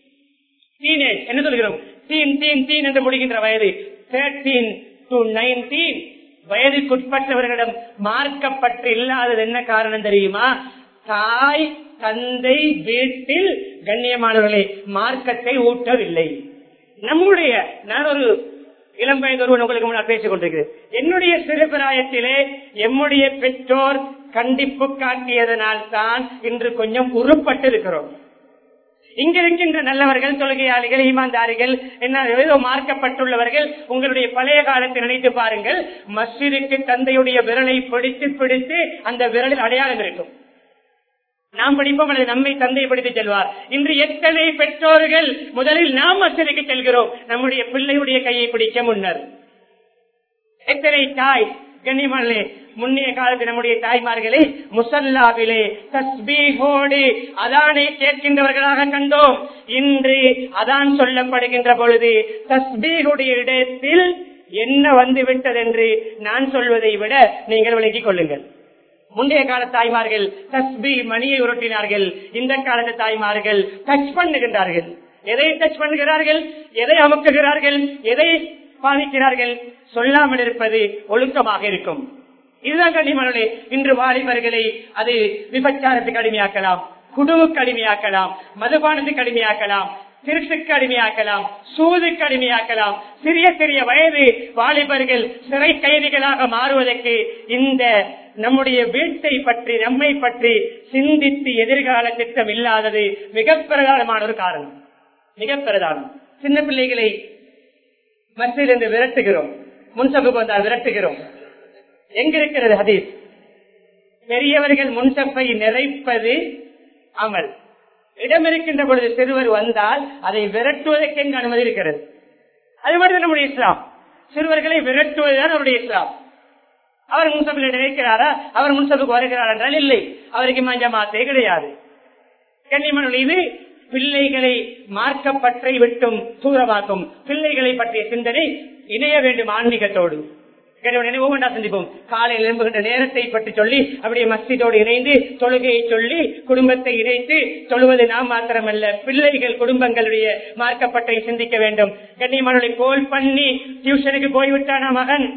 teenage என்ன சொல்கிறோம் தீன் தீன் தீன் என்று முடிகின்ற வயது தேர்டீன் டு நைன்டீன் வயதுக்குட்பட்டவர்களிடம் மார்க்கப்பட்டு இல்லாதது என்ன காரணம் தெரியுமா தாய் தந்தை வீட்டில் கண்ணியமானவர்களை மார்க்கத்தை ஊட்டவில்லை நம்முடைய நான் ஒரு இளம் வயது ஒருவன் உங்களுக்கு முன்னால் பேசிக் கொண்டிருக்கிறேன் என்னுடைய சிறுபிராயத்திலே எம்முடைய பெற்றோர் கண்டிப்பு காட்டியதனால் தான் இன்று கொஞ்சம் உருப்பட்டு இருக்கிறோம் இங்க இருக்கின்ற நல்லவர்கள் தொழுகையாளிகள் ஈமான்தாரிகள் என்ன ஏதோ மார்க்கப்பட்டுள்ளவர்கள் உங்களுடைய பழைய காலத்தை நினைத்து பாருங்கள் மஸ்ஜிதுக்கு தந்தையுடைய விரலை பிடித்து பிடித்து அந்த விரலில் அடையாளம் இருக்கும் நாம் படிப்போம் அல்லது நம்மை தந்தை படித்து செல்வார் இன்று எத்தனை பெற்றோர்கள் முதலில் நாம் மசதிக்கு செல்கிறோம் நம்முடைய பிள்ளையுடைய கையை பிடிக்க முன்னர் எத்தனை தாய் கண்ணியமல்லே முன்னைய காலத்தில் நம்முடைய தாய்மார்களை முசல்லாவிலே தஸ்பீகோடு அதானை கேட்கின்றவர்களாக கண்டோம் இன்று அதான் சொல்லப்படுகின்ற பொழுது தஸ்பீகுடைய இடத்தில் என்ன வந்து விட்டது என்று நான் சொல்வதை விட நீங்கள் விளங்கிக் கொள்ளுங்கள் முந்தைய கால தாய்மார்கள் தஸ்பி மணியை உருட்டினார்கள் இந்த காலத்து தாய்மார்கள் டச் பண்ணுகின்றார்கள் எதை டச் பண்ணுகிறார்கள் எதை அமுக்குகிறார்கள் எதை பாதிக்கிறார்கள் சொல்லாமல் இருப்பது ஒழுக்கமாக இருக்கும் இதுதான் கனிமனே இன்று வாலிபர்களை அது விபச்சாரத்துக்கு அடிமையாக்கலாம் குடுவுக்கு அடிமையாக்கலாம் மதுபானத்துக்கு அடிமையாக்கலாம் திருட்டுக்கு அடிமையாக்கலாம் சூதுக்கு அடிமையாக்கலாம் சிறிய சிறிய வயது வாலிபர்கள் சிறை கைதிகளாக மாறுவதற்கு இந்த நம்முடைய வீட்டை பற்றி நம்மை பற்றி சிந்தித்து எதிர்கால திட்டம் இல்லாதது மிக பிரதானமான ஒரு காரணம் மிக பிரதானம் சின்ன பிள்ளைகளை மத்தியிலிருந்து விரட்டுகிறோம் முன்சபுக்கு வந்தால் விரட்டுகிறோம் எங்க இருக்கிறது ஹதீஸ் பெரியவர்கள் முன்சப்பை நிறைப்பது அமல் இடம் இருக்கின்ற பொழுது சிறுவர் வந்தால் அதை விரட்டுவதற்கு எங்க அனுமதி இருக்கிறது அது மட்டும் நம்முடைய இஸ்லாம் சிறுவர்களை விரட்டுவதுதான் அவருடைய இஸ்லாம் அவர் முன்சபில் நினைக்கிறாரா அவர் முன்சபுக்கு வருகிறார் என்றால் இல்லை அவருக்கு மஞ்சமாத்தே கிடையாது கண்ணியமனுடைய இது பிள்ளைகளை மார்க்கப்பற்றை விட்டும் தூரமாக்கும் பிள்ளைகளை பற்றிய சிந்தனை இணைய வேண்டும் ஆன்மீகத்தோடு ஒவ்வொன்றா சந்திப்போம் காலையில் எழும்புகின்ற நேரத்தை பற்றி சொல்லி அப்படியே மஸ்ஜிதோடு இணைந்து தொழுகையை சொல்லி குடும்பத்தை இணைத்து தொழுவது நாம் மாத்திரமல்ல பிள்ளைகள் குடும்பங்களுடைய மார்க்கப்பற்றை சிந்திக்க வேண்டும் கண்ணியமானுடைய கோல் பண்ணி டியூஷனுக்கு போய்விட்டானா மகன்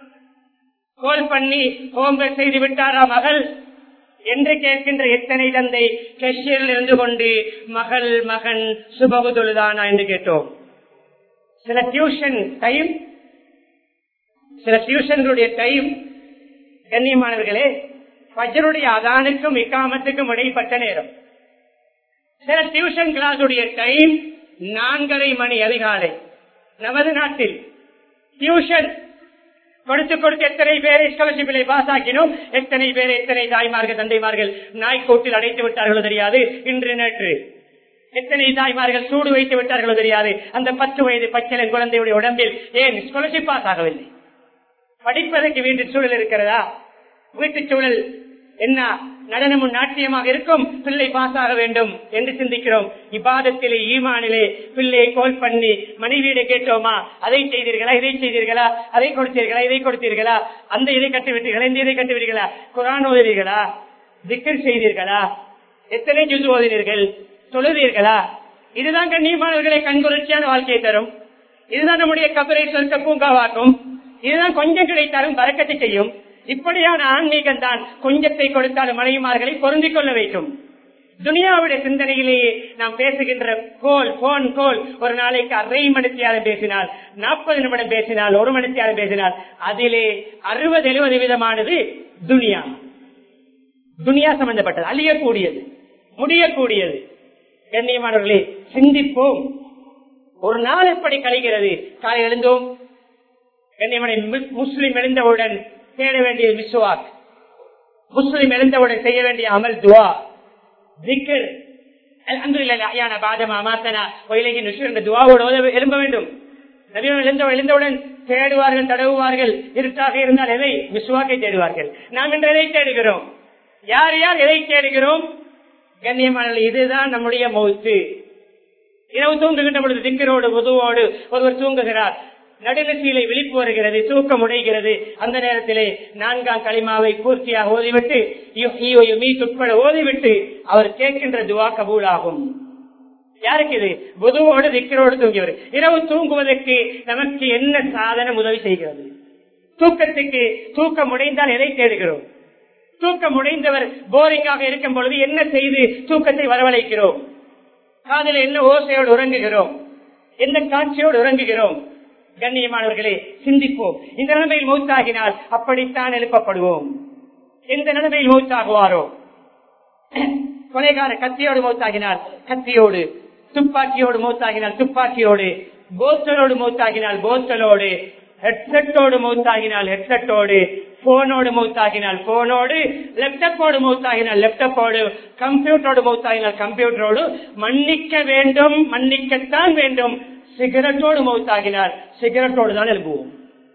கோல் பண்ணி ஹோம்ஒர்க் செய்து விட்டாரா மகள் என்று கேட்கின்ற எத்தனை தந்தை கஷியரில் இருந்து கொண்டு மகள் மகன் சுபகு தொழுதானா என்று கேட்டோம் சில டியூஷன் டைம் சில டியூஷன்களுடைய டைம் கண்ணியமானவர்களே பஜருடைய அதானுக்கும் இக்காமத்துக்கும் இடைப்பட்ட நேரம் சில டியூஷன் கிளாஸுடைய டைம் நான்கரை மணி அதிகாலை நமது நாட்டில் டியூஷன் கொடுத்து கொடுத்து எத்தனை பேரை ஸ்காலர்ஷிப்பிலை பாஸ் ஆக்கினோம் எத்தனை பேர் எத்தனை தாய்மார்கள் தந்தைமார்கள் நாய்க்கூட்டில் அடைத்து விட்டார்களோ தெரியாது இன்று நேற்று எத்தனை தாய்மார்கள் சூடு வைத்து விட்டார்களோ தெரியாது அந்த பத்து வயது பச்சளன் குழந்தையுடைய உடம்பில் ஏன் ஸ்காலர்ஷிப் பாஸ் ஆகவில்லை படிப்பதற்கு வீட்டு சூழல் இருக்கிறதா வீட்டு சூழல் என்ன நடனமும் நாட்டியமாக இருக்கும் பிள்ளை பாஸ் ஆக வேண்டும் என்று சிந்திக்கிறோம் இப்பாதத்திலே ஈமானிலே பிள்ளையை கோல் பண்ணி மனைவியிட கேட்டோமா அதை செய்தீர்களா இதை செய்தீர்களா அதை கொடுத்தீர்களா இதை கொடுத்தீர்களா அந்த இதை கட்டிவிட்டீர்களா இந்த இதை கட்டிவிட்டீர்களா குரான் ஓதுவீர்களா திக்கர் செய்தீர்களா எத்தனை ஜுது ஓதினீர்கள் தொழுதீர்களா இதுதான் கண்ணியமானவர்களை கண்குளிர்ச்சியான வாழ்க்கையை தரும் இதுதான் நம்முடைய கபரை சொர்க்க பூங்காவாக்கும் இதுதான் கொஞ்சம் கிடைத்தாலும் பறக்கத்தை செய்யும் இப்படியான ஆன்மீகம் தான் கொஞ்சத்தை கொடுத்தாலும் மனைவிமார்களை பொருந்திக் கொள்ள வைக்கும் துனியாவுடைய சிந்தனையிலேயே நாம் பேசுகின்ற கோல் போன் கோல் ஒரு நாளைக்கு அரை மணித்தியாலும் பேசினால் நாற்பது நிமிடம் பேசினால் ஒரு மணித்தியாலும் பேசினால் அதிலே அறுபது எழுபது விதமானது துனியா துனியா சம்பந்தப்பட்டது அழியக்கூடியது முடியக்கூடியது கண்ணியமானவர்களே சிந்திப்போம் ஒரு நாள் எப்படி கழிகிறது காலை எழுந்தோம் கண்ணியமான முஸ்லிம் எழுந்தவுடன் தேட வேண்டிய மிஸ்வாக் முஸ்லிம் எழுந்தவுடன் செய்ய வேண்டிய அமல் துவா திக்கர் எழும்ப வேண்டும் எழுந்தவுடன் தேடுவார்கள் தடவுவார்கள் இருட்டாக இருந்தால் எதை விஸ்வாக்கை தேடுவார்கள் நாம் இன்று எதை தேடுகிறோம் யார் யார் எதை தேடுகிறோம் கண்ணியமான இதுதான் நம்முடைய மௌத்து இரவு தூங்குகின்ற பொழுது திக்கரோடு உதுவோடு ஒருவர் தூங்குகிறார் நடுநெற்றியிலே விழிப்பு வருகிறது தூக்கம் உடைகிறது அந்த நேரத்திலே நான்காம் களிமாவை பூர்த்தியாக ஓதிவிட்டு மீட்பட ஓதிவிட்டு அவர் கேட்கின்ற துவா கபூலாகும் யாருக்கு இது புதுவோடு திக்கரோடு தூங்கியவர் இரவு தூங்குவதற்கு நமக்கு என்ன சாதனம் உதவி செய்கிறது தூக்கத்துக்கு தூக்கம் உடைந்தால் எதை தேடுகிறோம் தூக்கம் உடைந்தவர் போரிங்காக இருக்கும் பொழுது என்ன செய்து தூக்கத்தை வரவழைக்கிறோம் காதல என்ன ஓசையோடு உறங்குகிறோம் எந்த காட்சியோடு உறங்குகிறோம் கண்ணியமானவர்களே சிந்திப்போம் இந்த நிலைமையில் மூத்தாகினால் அப்படித்தான் எழுப்பப்படுவோம் எந்த நிலைமையில் மூத்தாகுவாரோ கொலைகார கத்தியோடு மூத்தாகினால் கத்தியோடு துப்பாக்கியோடு மூத்தாகினால் துப்பாக்கியோடு போத்தலோடு மூத்தாகினால் போத்தலோடு ஹெட்செட்டோடு மூத்தாகினால் ஹெட்செட்டோடு போனோடு மூத்தாகினால் போனோடு லேப்டாப்போடு மூத்தாகினால் லேப்டாப்போடு கம்ப்யூட்டரோடு மூத்தாகினால் கம்ப்யூட்டரோடு மன்னிக்க வேண்டும் மன்னிக்கத்தான் வேண்டும் சிகரெட்டோடு மௌத்தாகினால் சிகரெட்டோடு தான் எழுப்புவோம்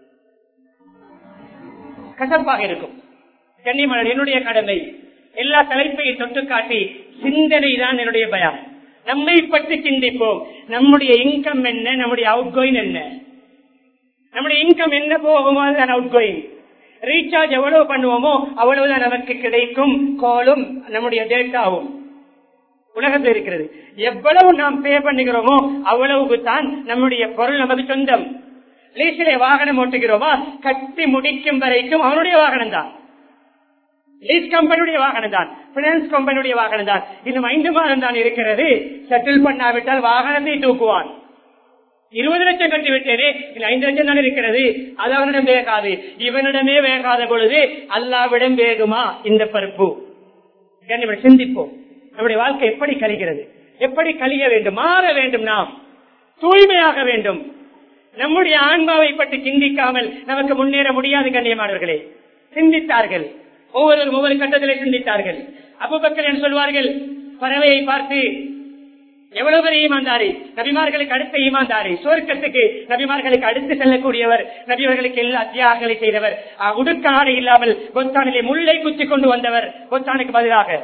கசப்பாக இருக்கும் கன்னிமலர் என்னுடைய கடமை எல்லா தலைப்பையும் தொட்டு காட்டி சிந்தனை தான் என்னுடைய பயம் நம்மை பற்றி சிந்திப்போம் நம்முடைய இன்கம் என்ன நம்முடைய அவுட் கோயின் என்ன நம்முடைய இன்கம் என்ன போகுமோ அதுதான் அவுட் கோயின் ரீசார்ஜ் எவ்வளவு பண்ணுவோமோ அவ்வளவுதான் நமக்கு கிடைக்கும் காலும் நம்முடைய டேட்டாவும் உலகத்தில் இருக்கிறது எவ்வளவு நாம் பே பண்ணுகிறோமோ அவ்வளவுக்கு தான் நம்முடைய பொருள் நமக்கு சொந்தம் லீசிலே வாகனம் ஓட்டுகிறோமா கட்டி முடிக்கும் வரைக்கும் அவனுடைய வாகனம் தான் லீஸ் கம்பெனியுடைய வாகனம் தான் பினான்ஸ் கம்பெனியுடைய வாகனம் தான் இன்னும் ஐந்து மாதம் தான் இருக்கிறது செட்டில் பண்ணாவிட்டால் வாகனத்தை தூக்குவான் இருபது லட்சம் கட்டி விட்டேனே இல்ல ஐந்து லட்சம் தான் இருக்கிறது அது அவனிடம் வேகாது இவனிடமே வேகாத பொழுது அல்லாவிடம் வேகுமா இந்த பருப்பு கண்ணியமான சிந்திப்போம் நம்முடைய வாழ்க்கை எப்படி கழிகிறது எப்படி கழிய வேண்டும் மாற வேண்டும் நாம் தூய்மையாக வேண்டும் நம்முடைய ஆன்மாவை பற்றி சிந்திக்காமல் நமக்கு முன்னேற முடியாது கண்ணியமானவர்களே சிந்தித்தார்கள் ஒவ்வொருவரும் ஒவ்வொரு கட்டத்திலே சிந்தித்தார்கள் அபுபக்கர் என்று சொல்வார்கள் பறவையை பார்த்து எவ்வளவு பெரிய ஈமான்தாரி நபிமார்களுக்கு அடுத்த ஈமான்தாரி சுவர்க்கத்துக்கு நபிமார்களுக்கு அடுத்து செல்லக்கூடியவர் நபிவர்களுக்கு எல்லா தியாகங்களை செய்தவர் அஹ், உடுக்க ஆடை இல்லாமல் கொத்தானிலே முல்லை குத்தி கொண்டு வந்தவர் கொத்தானுக்கு பதிலாக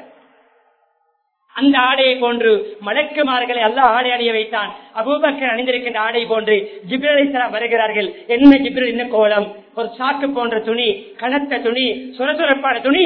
அந்த ஆடையை போன்று மலக்குமார்களை அல்ல ஆடை அணிய வைத்தான் அபூபக்கர் அணிந்திருக்கின்ற ஆடை போன்று ஜிப்ரல் வருகிறார்கள் என்ன ஜிப்ரல் என்ன கோலம் ஒரு சாக்கு போன்ற துணி கனத்த துணி சுரசுரப்பான துணி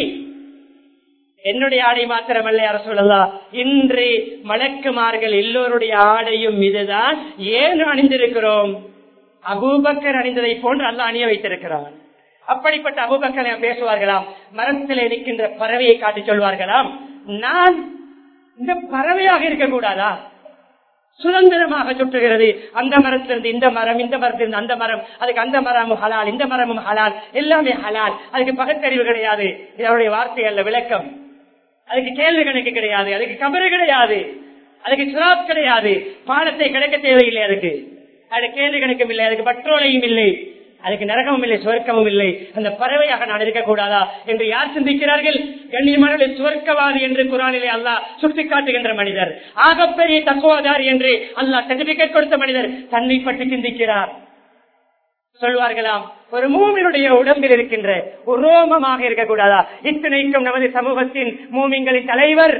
என்னுடைய ஆடை மாத்திரமல்ல அரசுலா இன்று மலக்குமார்கள் எல்லோருடைய ஆடையும் இதுதான் ஏன் அணிந்திருக்கிறோம் அபூபக்கர் அணிந்ததை போன்று அல்ல அணிய வைத்திருக்கிறான் அப்படிப்பட்ட அபூபக்கரை பேசுவார்களாம் மரத்தில் இருக்கின்ற பறவையை காட்டி சொல்வார்களாம் நான் இந்த பறவையாக இருக்கக்கூடாதா சுதந்திரமாக சுற்றுகிறது அந்த மரத்திலிருந்து இந்த மரம் இந்த மரத்திலிருந்து அந்த மரம் அதுக்கு அந்த மரமும் ஹலால் இந்த மரமும் ஹலால் எல்லாமே ஹலால் அதுக்கு பகுத்தறிவு கிடையாது இது அவருடைய வார்த்தை அல்ல விளக்கம் அதுக்கு கேள்வி கணக்கு கிடையாது அதுக்கு கபரு கிடையாது அதுக்கு சிராப் கிடையாது பாலத்தை கிடைக்க தேவையில்லை அதுக்கு அது கேள்வி கணக்கும் இல்லை அதுக்கு பட்ரோலையும் இல்லை அதுக்கு நரகமும் இல்லை சுவர்க்கமும் இல்லை அந்த பறவையாக நான் இருக்கக்கூடாதா என்று யார் சிந்திக்கிறார்கள் கண்ணியமான சுவர்க்கவாதி என்று குரானிலே அல்லாஹ் சுட்டிக்காட்டுகின்ற மனிதர் ஆகப்பெரிய தக்குவாதாரி என்று அல்லாஹ் சர்டிபிகேட் கொடுத்த மனிதர் தன்னை பற்றி சிந்திக்கிறார் சொல்வார்களாம் ஒரு மூமினுடைய உடம்பில் இருக்கின்ற ஒரு ரோமமாக இருக்கக்கூடாதா இத்தனைக்கும் நமது சமூகத்தின் மூமிங்களின் தலைவர்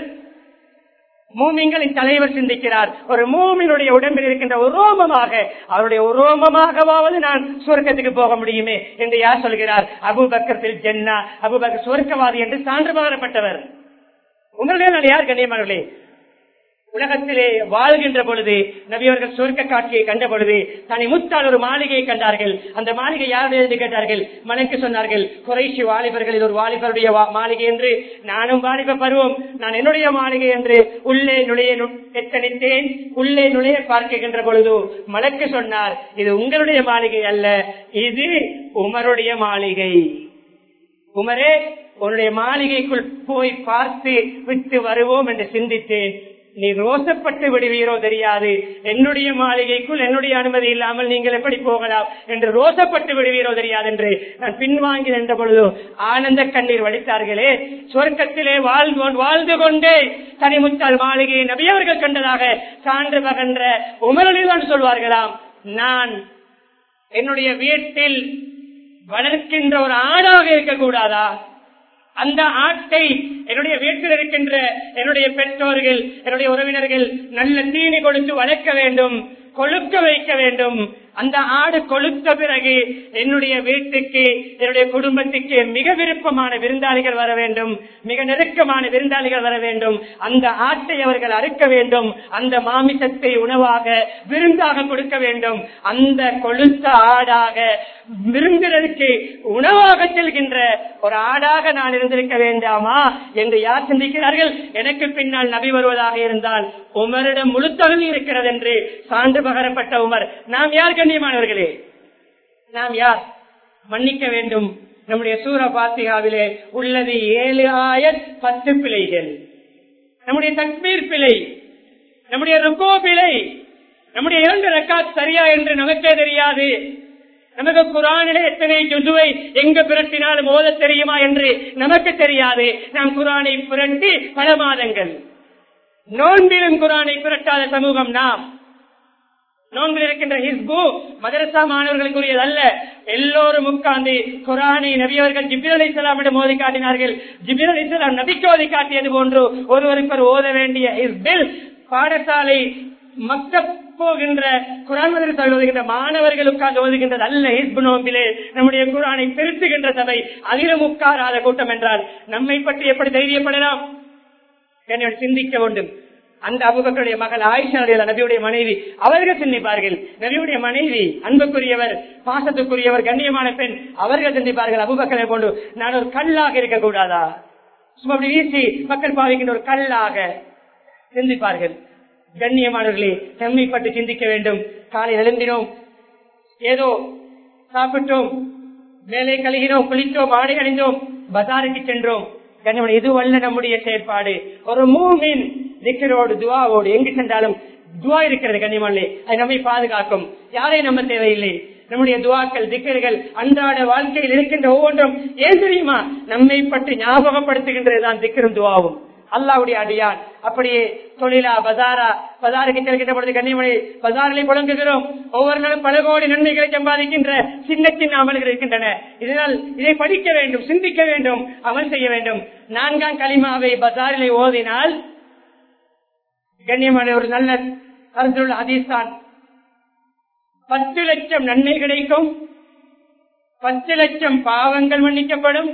மூமிங்களின் தலைவர் சிந்திக்கிறார் ஒரு மூமினுடைய உடம்பில் இருக்கின்ற ஒரு ரோமமாக அவருடைய ஒரு ரோமமாகவாவது நான் சுவர்க்கத்துக்கு போக முடியுமே என்று யார் சொல்கிறார் அபுபக்கத்தில் ஜென்னா அபுபக்கர் சுவர்க்கவாதி என்று சான்று பகரப்பட்டவர் உங்களுடைய நான் யார் கண்ணியமானவர்களே உலகத்திலே வாழ்கின்ற பொழுது நபியவர்கள் சொர்க்க காட்சியை கண்ட பொழுது தனி முத்தால் ஒரு மாளிகையை கண்டார்கள் அந்த மாளிகை யாருடைய என்று கேட்டார்கள் மனைக்கு சொன்னார்கள் குறைசி வாலிபர்களில் ஒரு வாலிபருடைய வா- மாளிகை என்று நானும் வாலிப பருவம் நான் என்னுடைய மாளிகை என்று உள்ளே நுழைய நு- எத்தனித்தேன் உள்ளே நுழைய பார்க்கின்ற பொழுது மலக்கு சொன்னார் இது உங்களுடைய மாளிகை அல்ல இது உமருடைய மாளிகை உமரே உன்னுடைய மாளிகைக்குள் போய் பார்த்து விட்டு வருவோம் என்று சிந்தித்தேன் நீ ரோசப்பட்டு விடுவீரோ தெரியாது என்னுடைய மாளிகைக்குள் என்னுடைய அனுமதி இல்லாமல் நீங்கள் எப்படி போகலாம் என்று ரோசப்பட்டு விடுவீரோ தெரியாது என்று நான் பின்வாங்கி நின்ற பொழுது ஆனந்த கண்ணீர் வடித்தார்களே சொர்க்கத்திலே வாழ்ந்து வாழ்ந்து கொண்டே தனிமுத்தால் மாளிகையை நபியவர்கள் கண்டதாக சான்று பகன்ற உமரலிதான் சொல்வார்களாம் நான் என்னுடைய வீட்டில் வளர்க்கின்ற ஒரு ஆடாக இருக்கக்கூடாதா அந்த ஆட்டை என்னுடைய வீட்டில் இருக்கின்ற என்னுடைய பெற்றோர்கள் என்னுடைய உறவினர்கள் நல்ல தீனி கொடுத்து வளர்க்க வேண்டும் கொழுக்க வைக்க வேண்டும் அந்த ஆடு கொழுத்த பிறகு என்னுடைய வீட்டுக்கு என்னுடைய குடும்பத்துக்கு மிக விருப்பமான விருந்தாளிகள் வர வேண்டும் மிக நெருக்கமான விருந்தாளிகள் வர வேண்டும் அந்த ஆட்டை அவர்கள் அறுக்க வேண்டும் அந்த மாமிசத்தை உணவாக விருந்தாக கொடுக்க வேண்டும் அந்த கொழுத்த ஆடாக விருந்தினருக்கு உணவாக செல்கின்ற ஒரு ஆடாக நான் இருந்திருக்க வேண்டாமா என்று யார் சிந்திக்கிறார்கள் எனக்கு பின்னால் நபி வருவதாக இருந்தால் உமரிடம் முழு தகுதி இருக்கிறது என்று சான்று பகரப்பட்ட உமர் நாம் யார் கண்ணியமானவர்களே நாம் யார் மன்னிக்க வேண்டும் நம்முடைய சூர பாத்திகாவிலே உள்ளது ஏழு ஆயத் பத்து பிழைகள் நம்முடைய தக்பீர் பிழை நம்முடைய ருக்கோ பிழை நம்முடைய இரண்டு ரக்காத் சரியா என்று நமக்கே தெரியாது நமக்கு குரானிலே எத்தனை ஜுதுவை எங்க புரட்டினாலும் ஓத தெரியுமா என்று நமக்கு தெரியாது நாம் குரானை புரட்டி பல மாதங்கள் நோன்பிலும் குரானை புரட்டாத சமூகம் நாம் நோன்பில் இருக்கின்ற ஹிஸ்பு மதரசா மாணவர்களுக்குரியது அல்ல எல்லோரும் உட்கார்ந்து குரானை நபியவர்கள் ஜிபிர் அலி இஸ்லாமிடம் ஓதி காட்டினார்கள் ஜிபிர் அலி இஸ்லாம் நபிக்கு ஓதி காட்டியது போன்று ஒருவருக்கொரு ஓத வேண்டிய ஹிஸ்பில் பாடசாலை மக்க போகின்ற குரான் மதரசா ஓதுகின்ற மாணவர்கள் உட்கார்ந்து ஓதுகின்றது அல்ல ஹிஸ்பு நோம்பிலே நம்முடைய குரானை திருத்துகின்ற சபை அதிலும் உட்காராத கூட்டம் என்றால் நம்மை பற்றி எப்படி தைரியப்படலாம் என்னை சிந்திக்க வேண்டும் அந்த அபுபக்கருடைய மகள் ஆயிஷா அலியல்லா, நபியுடைய மனைவி அவர்கள் சிந்திப்பார்கள் நபியுடைய மனைவி அன்புக்குரியவர் பாசத்துக்குரியவர் கண்ணியமான பெண் அவர்கள் சிந்திப்பார்கள் அபுபக்கரை கொண்டு நான் ஒரு கல்லாக இருக்கக்கூடாதா சும்மா அப்படி வீசி மக்கள் பாவிக்கின்ற ஒரு கல்லாக சிந்திப்பார்கள் கண்ணியமானவர்களே செம்மைப்பட்டு சிந்திக்க வேண்டும் காலை எழுந்தினோம் ஏதோ சாப்பிட்டோம் மேலே கழுகினோம் குளித்தோம் ஆடை அணிந்தோம் பசாருக்கு சென்றோம் கண்ணியமான இதுவல்ல நம்முடைய செயற்பாடு ஒரு மூமின் திக்கரோடு துவாவோடு எங்கு சென்றாலும் துவா இருக்கிறது கண்ணியமானே அது நம்மை பாதுகாக்கும் யாரையும் நம்ம தேவையில்லை நம்முடைய துவாக்கள் திக்கர்கள் அன்றாட வாழ்க்கையில் இருக்கின்ற ஒவ்வொன்றும் ஏன் தெரியுமா நம்மை பற்றி ஞாபகப்படுத்துகின்றதுதான் திக்கரும் துவாவும் அல்லாவுடைய அடியான் அப்படியே தொழிலா பசாரா பசாருக்கு செல்கின்ற பொழுது கண்ணிமணி பசாரிலே புழங்குகிறோம் ஒவ்வொரு நாளும் பல கோடி நன்மைகளை சம்பாதிக்கின்ற சின்ன சின்ன அமல்கள் இருக்கின்றன இதனால் இதை படிக்க வேண்டும் சிந்திக்க வேண்டும் அமல் செய்ய வேண்டும் நான்காம் களிமாவை பசாரிலே ஓதினால் கண்ணியமான ஒரு நல்ல கருத்துள்ள அதிஸ்தான் பத்து லட்சம் நன்மை கிடைக்கும் பத்து லட்சம் பாவங்கள் மன்னிக்கப்படும்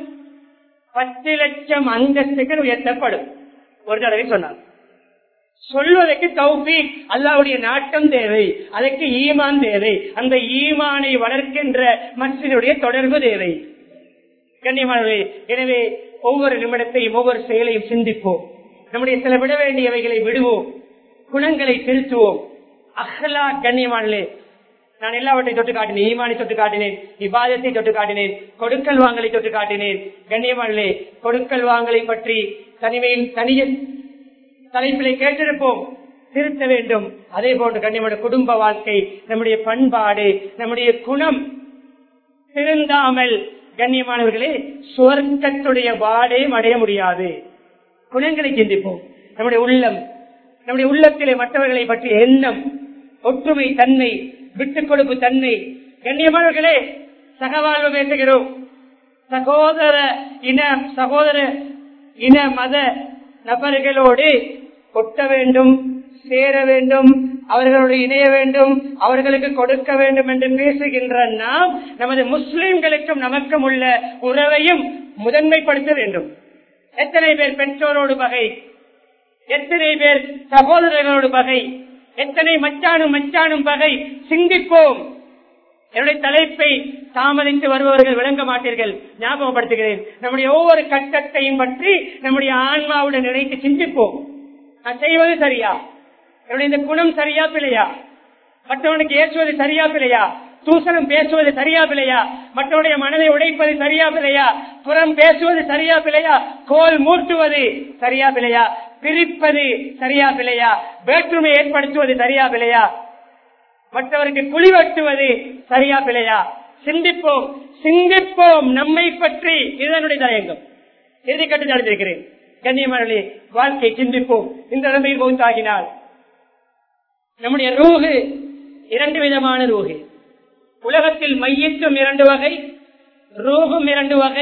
பத்து லட்சம் அந்தஸ்துகள் உயர்த்தப்படும் ஒரு தடவை சொன்னார் சொல்வதற்கு தௌபி அல்லாவுடைய நாட்டம் தேவை அதற்கு ஈமான் தேவை அந்த ஈமானை வளர்க்கின்ற மற்றனுடைய தொடர்பு தேவை கண்ணியமானவர்களே எனவே ஒவ்வொரு நிமிடத்தையும் ஒவ்வொரு செயலையும் சிந்திப்போம் நம்முடைய சில விட வேண்டியவைகளை விடுவோம் குணங்களை திருத்துவோம் அஹ்லா கண்ணியமானே நான் எல்லாவற்றையும் தொட்டு காட்டினேன் ஈமானை தொட்டு காட்டினேன் இபாதத்தை தொட்டு காட்டினேன் கொடுக்கல் வாங்கலை தொட்டு காட்டினேன் கண்ணியமானே கொடுக்கல் வாங்கலை பற்றி தனிமையில் தனிய தலைப்பிலை கேட்டிருப்போம் திருத்த வேண்டும் அதே போன்று கண்ணியமான குடும்ப வாழ்க்கை நம்முடைய பண்பாடு நம்முடைய குணம் திருந்தாமல் கண்ணியமானவர்களே சுவர்க்கத்துடைய வாடையும் அடைய முடியாது குணங்களை சிந்திப்போம் நம்முடைய உள்ளம் நம்முடைய உள்ளத்திலே மற்றவர்களை பற்றிய எண்ணம் ஒற்றுமை தன்மை விட்டுக் கொடுப்பு தன்மை கண்ணியமானவர்களே சகவாழ்வு பேசுகிறோம் சகோதர இன சகோதர இன மத நபர்களோடு ஒட்ட வேண்டும் சேர வேண்டும் அவர்களோடு இணைய வேண்டும் அவர்களுக்கு கொடுக்க வேண்டும் என்று பேசுகின்ற நாம் நமது முஸ்லிம்களுக்கும் நமக்கும் உள்ள உறவையும் முதன்மைப்படுத்த வேண்டும் எத்தனை பேர் பெற்றோரோடு பகை எத்தனை பேர் சகோதரர்களோடு பகை எத்தனை மச்சானும் மச்சானும் பகை சிந்திப்போம் என்னுடைய தலைப்பை தாமதித்து வருபவர்கள் விளங்க மாட்டீர்கள் ஞாபகப்படுத்துகிறேன் நம்முடைய ஒவ்வொரு கட்டத்தையும் பற்றி நம்முடைய ஆன்மாவுடன் நினைத்து சிந்திப்போம் நான் செய்வது சரியா என்னுடைய இந்த குணம் சரியா பிள்ளையா மற்றவனுக்கு ஏற்றுவது சரியா பிள்ளையா தூசணம் பேசுவது சரியா பிள்ளையா மற்றவனுடைய மனதை உடைப்பது சரியா பிள்ளையா புறம் பேசுவது சரியா பிள்ளையா கோல் மூட்டுவது சரியா பிள்ளையா பிரிப்பது சரியா பிள்ளையா வேற்றுமை ஏற்படுத்துவது சரியா பிள்ளையா மற்றவருக்கு குழி வெட்டுவது சரியா பிள்ளையா சிந்திப்போம் சிந்திப்போம் நம்மை பற்றி இதனுடைய தயங்கம் இறுதி கட்டு நடந்திருக்கிறேன் கண்ணியமர்களே வாழ்க்கை சிந்திப்போம் இந்த நிலைமையில் மௌத்தாகினால் நம்முடைய ரூகு இரண்டு விதமான ரூகு உலகத்தில் மையத்தும் இரண்டு வகை ரூகும் இரண்டு வகை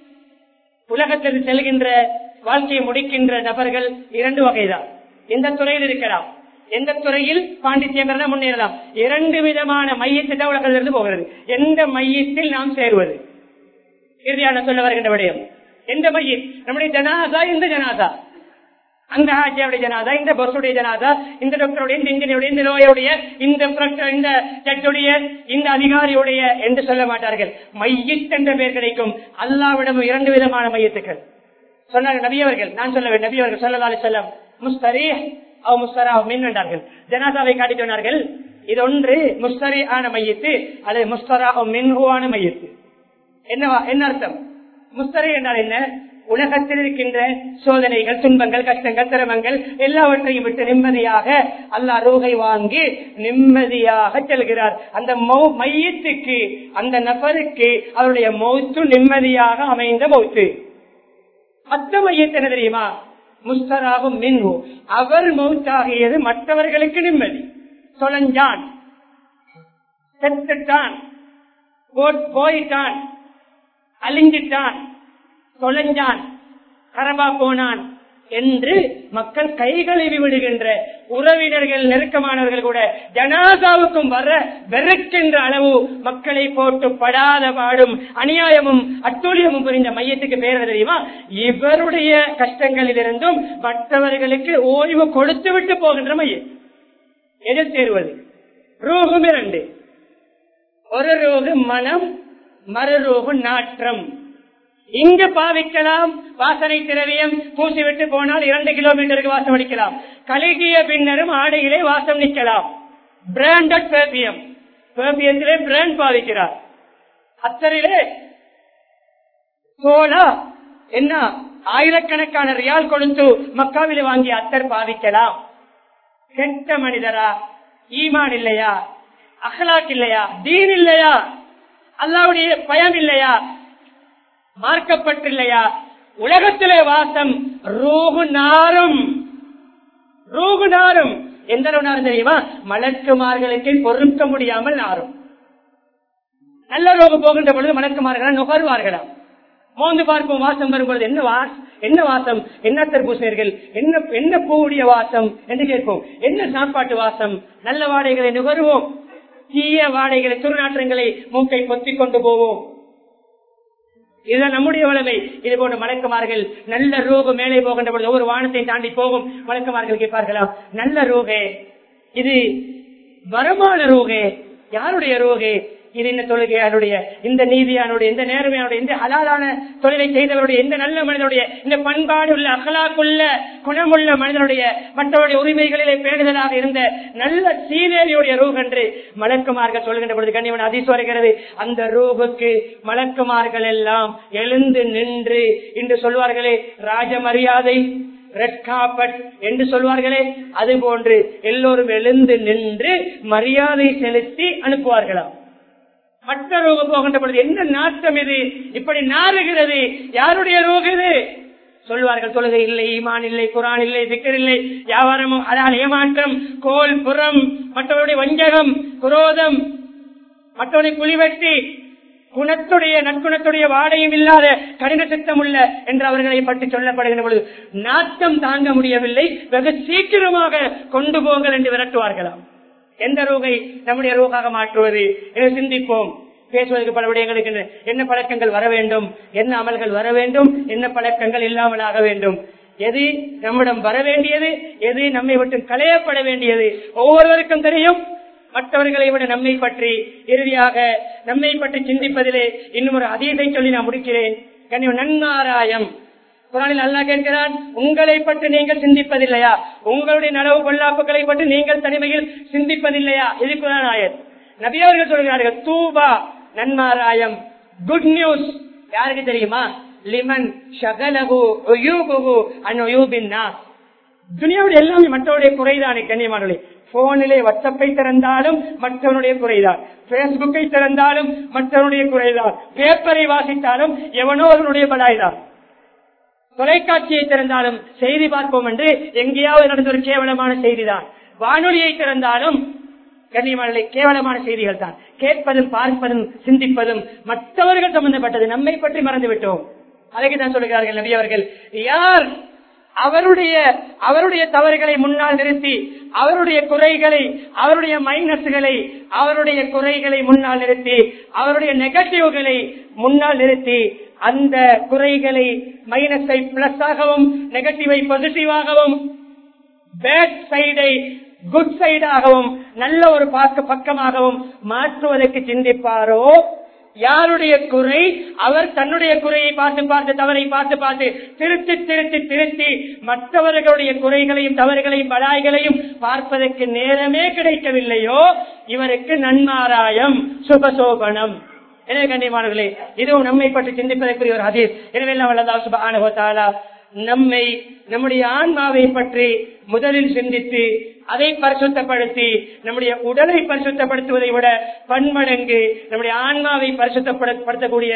உலகத்தில் செல்கின்ற வாழ்க்கையை முடிக்கின்ற நபர்கள் இரண்டு வகைதான் எந்த துறையில் இருக்கலாம் எந்த துறையில் பாண்டித்யம் பெறலாம் முன்னேறலாம் இரண்டு விதமான மையத்தை தான் உலகத்திலிருந்து போகிறது எந்த மையத்தில் நாம் சேருவது இறுதியான சொல்ல வருகின்ற விடயம் எந்த மையம் நம்முடைய ஜனாதா எந்த ஜனாதா அந்த ஹாஜியாவுடைய ஜனாதா இந்த பஸ்ஸுடைய ஜனாதா இந்த டாக்டருடைய இந்த இன்ஜினியருடைய இந்த லோயருடைய இந்த proctor, இந்த ஜட்ஜுடைய இந்த அதிகாரியுடைய என்று சொல்ல மாட்டார்கள் மையத் என்ற பெயர் கிடைக்கும் அல்லாவிடம் இரண்டு விதமான மையத்துக்கள் சொன்னார்கள் நபியவர்கள் நான் சொல்ல நபியவர்கள் சொல்லலாலு செல்லம் முஸ்தரி அவ் முஸ்தரா மின் என்றார்கள் ஜனாதாவை காட்டி சொன்னார்கள் இது ஒன்று முஸ்தரி ஆன மையத்து அது முஸ்தரா மின்ஹுவான மையத்து என்னவா என்ன அர்த்தம் முஸ்தரி என்றால் என்ன உலகத்தில் இருக்கின்ற சோதனைகள் துன்பங்கள் கஷ்டங்கள் சிரமங்கள் எல்லாவற்றையும் விட்டு நிம்மதியாக அல்லாஹ் ரூகை வாங்கி நிம்மதியாக செல்கிறார் அந்த மௌ- மையத்துக்கு அந்த நபருக்கு அவருடைய மௌத்து நிம்மதியாக அமைந்த மௌத்து மற்ற மையத்து என்ன தெரியுமா முஸ்தராகும் மின்ஹு அவர் மௌத்தாகியது மற்றவர்களுக்கு நிம்மதி சொலஞ்சான் செத்துட்டான் போ- போயிட்டான் அழிஞ்சிட்டான் தொலைஞ்சான் கரபா போனான் என்று மக்கள் கைகழுவி விடுகின்ற உறவினர்கள் நெருக்கமானவர்கள் கூட ஜனாசாவுக்கும் வர வெறுக்கின்ற அளவு மக்களை போட்டு படாத பாடும் அநியாயமும் அட்டூழியமும் புரிந்த மையத்துக்கு பேர் என்ன தெரியுமா இவருடைய கஷ்டங்களிலிருந்தும் மற்றவர்களுக்கு ஓய்வு கொடுத்து விட்டு போகின்ற மையம் எது சேருவது ரூகும் இரண்டு ஒரு ரோகு மனம் மறு ரோகு நாற்றம் இங்கு பாவிக்கலாம் வாசனை திரவியம் பூசிவிட்டு போனால் இரண்டு கிலோமீட்டருக்கு வாசம் அடிக்கலாம் கழுகிய பின்னரும் ஆடையிலே வாசம் நிற்கலாம் பிராண்டட் பேபியம் பேபியத்திலே பிராண்ட் பாவிக்கிறார் அத்தரிலே சோலா என்ன ஆயிரக்கணக்கான ரியால் கொடுத்து மக்காவிலே வாங்கி அத்தர் பாவிக்கலாம் கெட்ட மனிதரா ஈமான் இல்லையா அகலாக் இல்லையா தீன் இல்லையா அல்லாவுடைய பயம் இல்லையா மார்க்கப்பட்டில்லையா உலகத்திலே வாசம் ரூகு நாரும் ரூகு நாரும் எந்த அளவு நாரும் தெரியுமா மலக்குமார்களுக்கு பொறுக்க முடியாமல் நாரும் நல்ல ரோகம் போகின்ற பொழுது மலக்குமார்கள் நுகர்வார்களாம் மோந்து பார்ப்போம் வாசம் வரும்பொழுது என்ன வாஸ் என்ன வாசம் என்ன தர்பூசணியர்கள் என்ன என்ன பூவுடைய வாசம் என்று கேட்போம் என்ன சாப்பாட்டு வாசம் நல்ல வாடைகளை நுகர்வோம் தீய வாடைகளை துர்நாற்றங்களை மூக்கை பொத்திக் கொண்டு போவோம் இதுதான் நம்முடைய வளமை இது போன்ற மலக்குமார்கள் நல்ல ரூபு மேலே போகின்ற பொழுது ஒவ்வொரு வானத்தை தாண்டி போகும் மலக்குமார்கள் கேட்பார்களாம் நல்ல ரூகே இது வரமான ரூகே யாருடைய ரூகே இது இந்த தொழுகையானுடைய இந்த நீதியானுடைய இந்த நேர்மையானுடைய இந்த ஹலாலான தொழிலை செய்தவருடைய இந்த நல்ல மனிதனுடைய இந்த பண்பாடு உள்ள அகலாக்குள்ள குணமுள்ள மனிதனுடைய மற்றவருடைய உரிமைகளிலே பேணுதலாக இருந்த நல்ல சீதேவியுடைய ரூப் என்று மலக்குமார்கள் சொல்கின்ற பொழுது கண்ணியவன் அதிசு வருகிறது அந்த ரூபுக்கு மலக்குமார்கள் எல்லாம் எழுந்து நின்று இன்று சொல்வார்களே ராஜ மரியாதை ரெட் காப்பட் என்று சொல்வார்களே அது போன்று எல்லோரும் எழுந்து நின்று மரியாதை செலுத்தி அனுப்புவார்களாம் மற்ற ரோகம் போகின்ற பொழுது என்ன நாட்டம் இது இப்படி நாறுகிறது யாருடைய ரோகம் இது சொல்வார்கள் தொழுகை இல்லை ஈமான் இல்லை குரான் இல்லை சிக்கர் இல்லை வியாபாரம் அதால் ஏமாற்றம் கோல் புறம் மற்றவருடைய வஞ்சகம் குரோதம் மற்றவனை குழிவெட்டி குணத்துடைய நற்குணத்துடைய வாடையும் இல்லாத கடின சித்தம் உள்ள என்று அவர்களை பற்றி சொல்லப்படுகின்ற பொழுது நாட்டம் தாங்க முடியவில்லை வெகு சீக்கிரமாக கொண்டு போங்கள் என்று விரட்டுவார்களாம் எந்த ரூகை நம்முடைய ரூகாக மாற்றுவது என சிந்திப்போம் பேசுவதற்கு பல விடயங்கள் இருக்கின்றன என்ன பழக்கங்கள் வர வேண்டும் என்ன அமல்கள் வர வேண்டும் என்ன பழக்கங்கள் இல்லாமல் ஆக வேண்டும் எது நம்மிடம் வர வேண்டியது எது நம்மை விட்டு களையப்பட வேண்டியது ஒவ்வொருவருக்கும் தெரியும் மற்றவர்களை விட நம்மை பற்றி இறுதியாக நம்மை பற்றி சிந்திப்பதிலே இன்னும் ஒரு அதீதை சொல்லி நான் முடிக்கிறேன் கனிவு நன்மாராயம் குரானில் அல்லா கேட்கிறான் உங்களை பற்றி நீங்கள் சிந்திப்பதில்லையா உங்களுடைய நலவு கொள்ளாப்புகளை பற்றி நீங்கள் தனிமையில் சிந்திப்பதில்லையா இது குரான் ஆயத் நபியவர்கள் சொல்கிறார்கள் தூபா நன்மாராயம் குட் நியூஸ் யாருக்கு தெரியுமா லிமன் ஷகலகு ஒயூபுகு அன் ஒயூபின்னா துனியாவுடைய எல்லாமே மற்றவருடைய குறைதானே கண்ணியமானே போனிலே வாட்ஸ்அப்பை திறந்தாலும் மற்றவனுடைய குறைதான் பேஸ்புக்கை திறந்தாலும் மற்றவனுடைய குறைதான் பேப்பரை வாசித்தாலும் எவனோ அவனுடைய பலாய்தான் தொலைக்காட்சியை திறந்தாலும் செய்தி பார்ப்போம் என்று எங்கேயாவது நடந்த ஒரு கேவலமான செய்திதான் வானொலியை திறந்தாலும் கண்ணியமான கேவலமான செய்திகள் தான் கேட்பதும் பார்ப்பதும் சிந்திப்பதும் மற்றவர்கள் சம்பந்தப்பட்டது நம்மை பற்றி மறந்து விட்டோம் அதுக்கு தான் சொல்லுகிறார்கள் நபி அவர்கள் யார் அவருடைய அவருடைய தவறுகளை முன்னால் நிறுத்தி அவருடைய குறைகளை அவருடைய மைனஸ்களை அவருடைய குறைகளை முன்னால் நிறுத்தி அவருடைய நெகட்டிவ்களை முன்னால் நிறுத்தி அந்த குறைகளை மைனஸை பிளஸ் ஆகவும் நெகட்டிவை பாசிட்டிவாகவும் பேட் சைடை குட் சைடாகவும் நல்ல ஒரு பாக்க பக்கமாகவும் மாற்றுவதற்கு சிந்திப்பாரோ யாருடைய குறை அவர் தன்னுடைய குறையை பார்த்து பார்த்து தவறை பார்த்து பார்த்து திருத்தி திருத்தி திருத்தி மற்றவர்களுடைய குறைகளையும் தவறுகளையும் பலாய்களையும் பார்ப்பதற்கு நேரமே கிடைக்கவில்லையோ இவருக்கு நன்மாராயம் சுபசோபனம் எனவே கண்ணியமானவர்களே இதுவும் நம்மை பற்றி சிந்திப்பதற்குரிய ஒரு ஹதீஸ் எனவே வல்லதா சுபானுகத்தாலா நம்மை நம்முடைய ஆன்மாவை பற்றி முதலில் சிந்தித்து அதை பரிசுத்தப்படுத்தி நம்முடைய உடலை பரிசுத்தப்படுத்துவதை விட பன்மடங்கு நம்முடைய ஆன்மாவை பரிசுத்தப்படுத்தக்கூடிய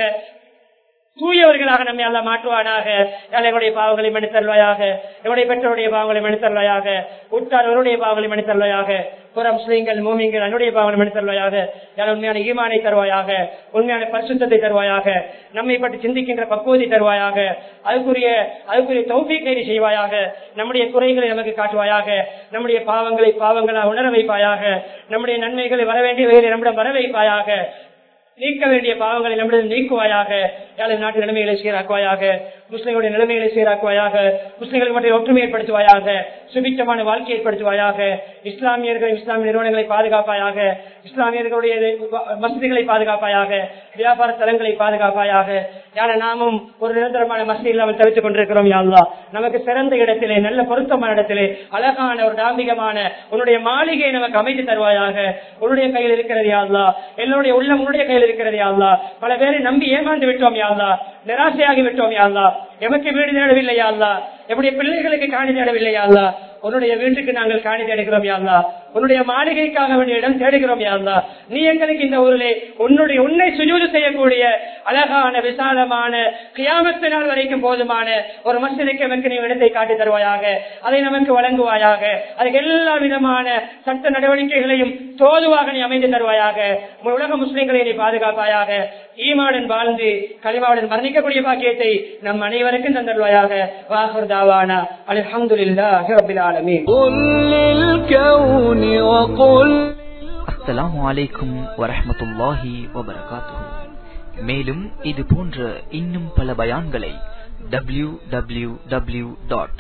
தூயவர்களாக நம்மை அல்ல மாற்றுவானாக எங்களுடைய பாவங்களை மன்னித்தருவாயாக எங்களுடைய பெற்றோருடைய பாவங்களை மன்னித்தருவாயாக உற்றாரோருடைய பாவங்களை மன்னித்தருவாயாக புறம் ஸ்ரீங்கள் மூமிங்கள் என்னுடைய பாவங்களை மன்னித்தருவாயாக யார் உண்மையான ஈமானை தருவாயாக உண்மையான பரிசுத்தத்தை தருவாயாக நம்மை பற்றி சிந்திக்கின்ற பக்குவத்தை தருவாயாக அதுக்குரிய அதுக்குரிய தௌபிக்கை செய்வாயாக நம்முடைய குறைகளை நமக்கு காட்டுவாயாக நம்முடைய பாவங்களை பாவங்களாக உணர வைப்பாயாக நம்முடைய நன்மைகளை வர வேண்டியவைகளை நம்மிடம் வர வைப்பாயாக நீக்க வேண்டிய பாவங்களை நம்மிடம் நீக்குவாயாக ஏழை நாட்டு நிலைமைகளை சீராக்குவாயாக முஸ்லிம்களுடைய நிலைமைகளை சீராக்குவாயாக முஸ்லிம்களுக்கு மட்டும் ஒற்றுமை ஏற்படுத்துவாயாக சுபிச்சமான வாழ்க்கை ஏற்படுத்துவாயாக இஸ்லாமியர்கள் இஸ்லாமிய நிறுவனங்களை பாதுகாப்பாயாக இஸ்லாமியர்களுடைய மசதிகளை பாதுகாப்பாயாக வியாபார தலங்களை பாதுகாப்பாயாக யார நாமும் ஒரு நிரந்தரமான மசதி இல்லாமல் தவித்துக் கொண்டிருக்கிறோம் யாழ்லா நமக்கு சிறந்த இடத்திலே நல்ல பொருத்தமான இடத்திலே அழகான ஒரு தாம்பிகமான உன்னுடைய மாளிகையை நமக்கு அமைத்து தருவாயாக உன்னுடைய கையில் இருக்கிறது யாழ்லா என்னுடைய உள்ளம் உன்னுடைய கையில் இருக்கிறது யாழ்லா பல பேரை நம்பி ஏமாந்து விட்டோம் யாழ்லா நிராசையாகி விட்டோம் யாழ்லா எமக்கு வீடு தேடவில்லை யாழ்லா எம்முடைய பிள்ளைகளுக்கு காணி தேடவில்லை யாழ்லா உன்னுடைய வீட்டுக்கு நாங்கள் காணி தேடுகிறோம் யாழ்லா உன்னுடைய மாளிகைக்காக வேண்டிய இடம் தேடுகிறோம் யாழ்லா நீ எங்களுக்கு இந்த ஊரிலே உன்னுடைய உன்னை சுஜூது செய்யக்கூடிய அழகான விசாலமான கியாமத்து நாள் வரைக்கும் போதுமான ஒரு மசிதிக்கு நமக்கு நீ இடத்தை காட்டி தருவாயாக அதை நமக்கு வழங்குவாயாக அதுக்கு எல்லா விதமான சட்ட நடவடிக்கைகளையும் தோதுவாக நீ அமைந்து தருவாயாக உலக முஸ்லிம்களை நீ பாதுகாப்பாயாக ஈமாடன் வாழ்ந்து கலிமாவுடன் மரணிக்கக்கூடிய பாக்கியத்தை நம் அனைவருக்கும் தந்தருவாயாக வாகர் தாவானா அலமதுல்லாஹி ரபில் ஆலமீன் قل للكون وقل அஸ்ஸலாமு அலைக்கும் வரஹ்மத்துல்லாஹி வபரகாத்துஹு மேலும் இது போன்ற இன்னும் பல பயான்களை டபிள்யூ டபிள்யூ டபிள்யூ டாட்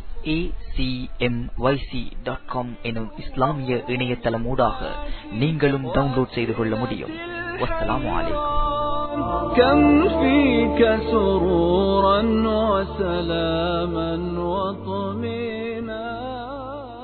எனும் இஸ்லாமிய இணையதளமூடாக நீங்களும் டவுன்லோட் செய்து கொள்ள முடியும் வஸ்ஸலாமு அலைக்கும் كم فيك سرورا وسلاما وطمئنا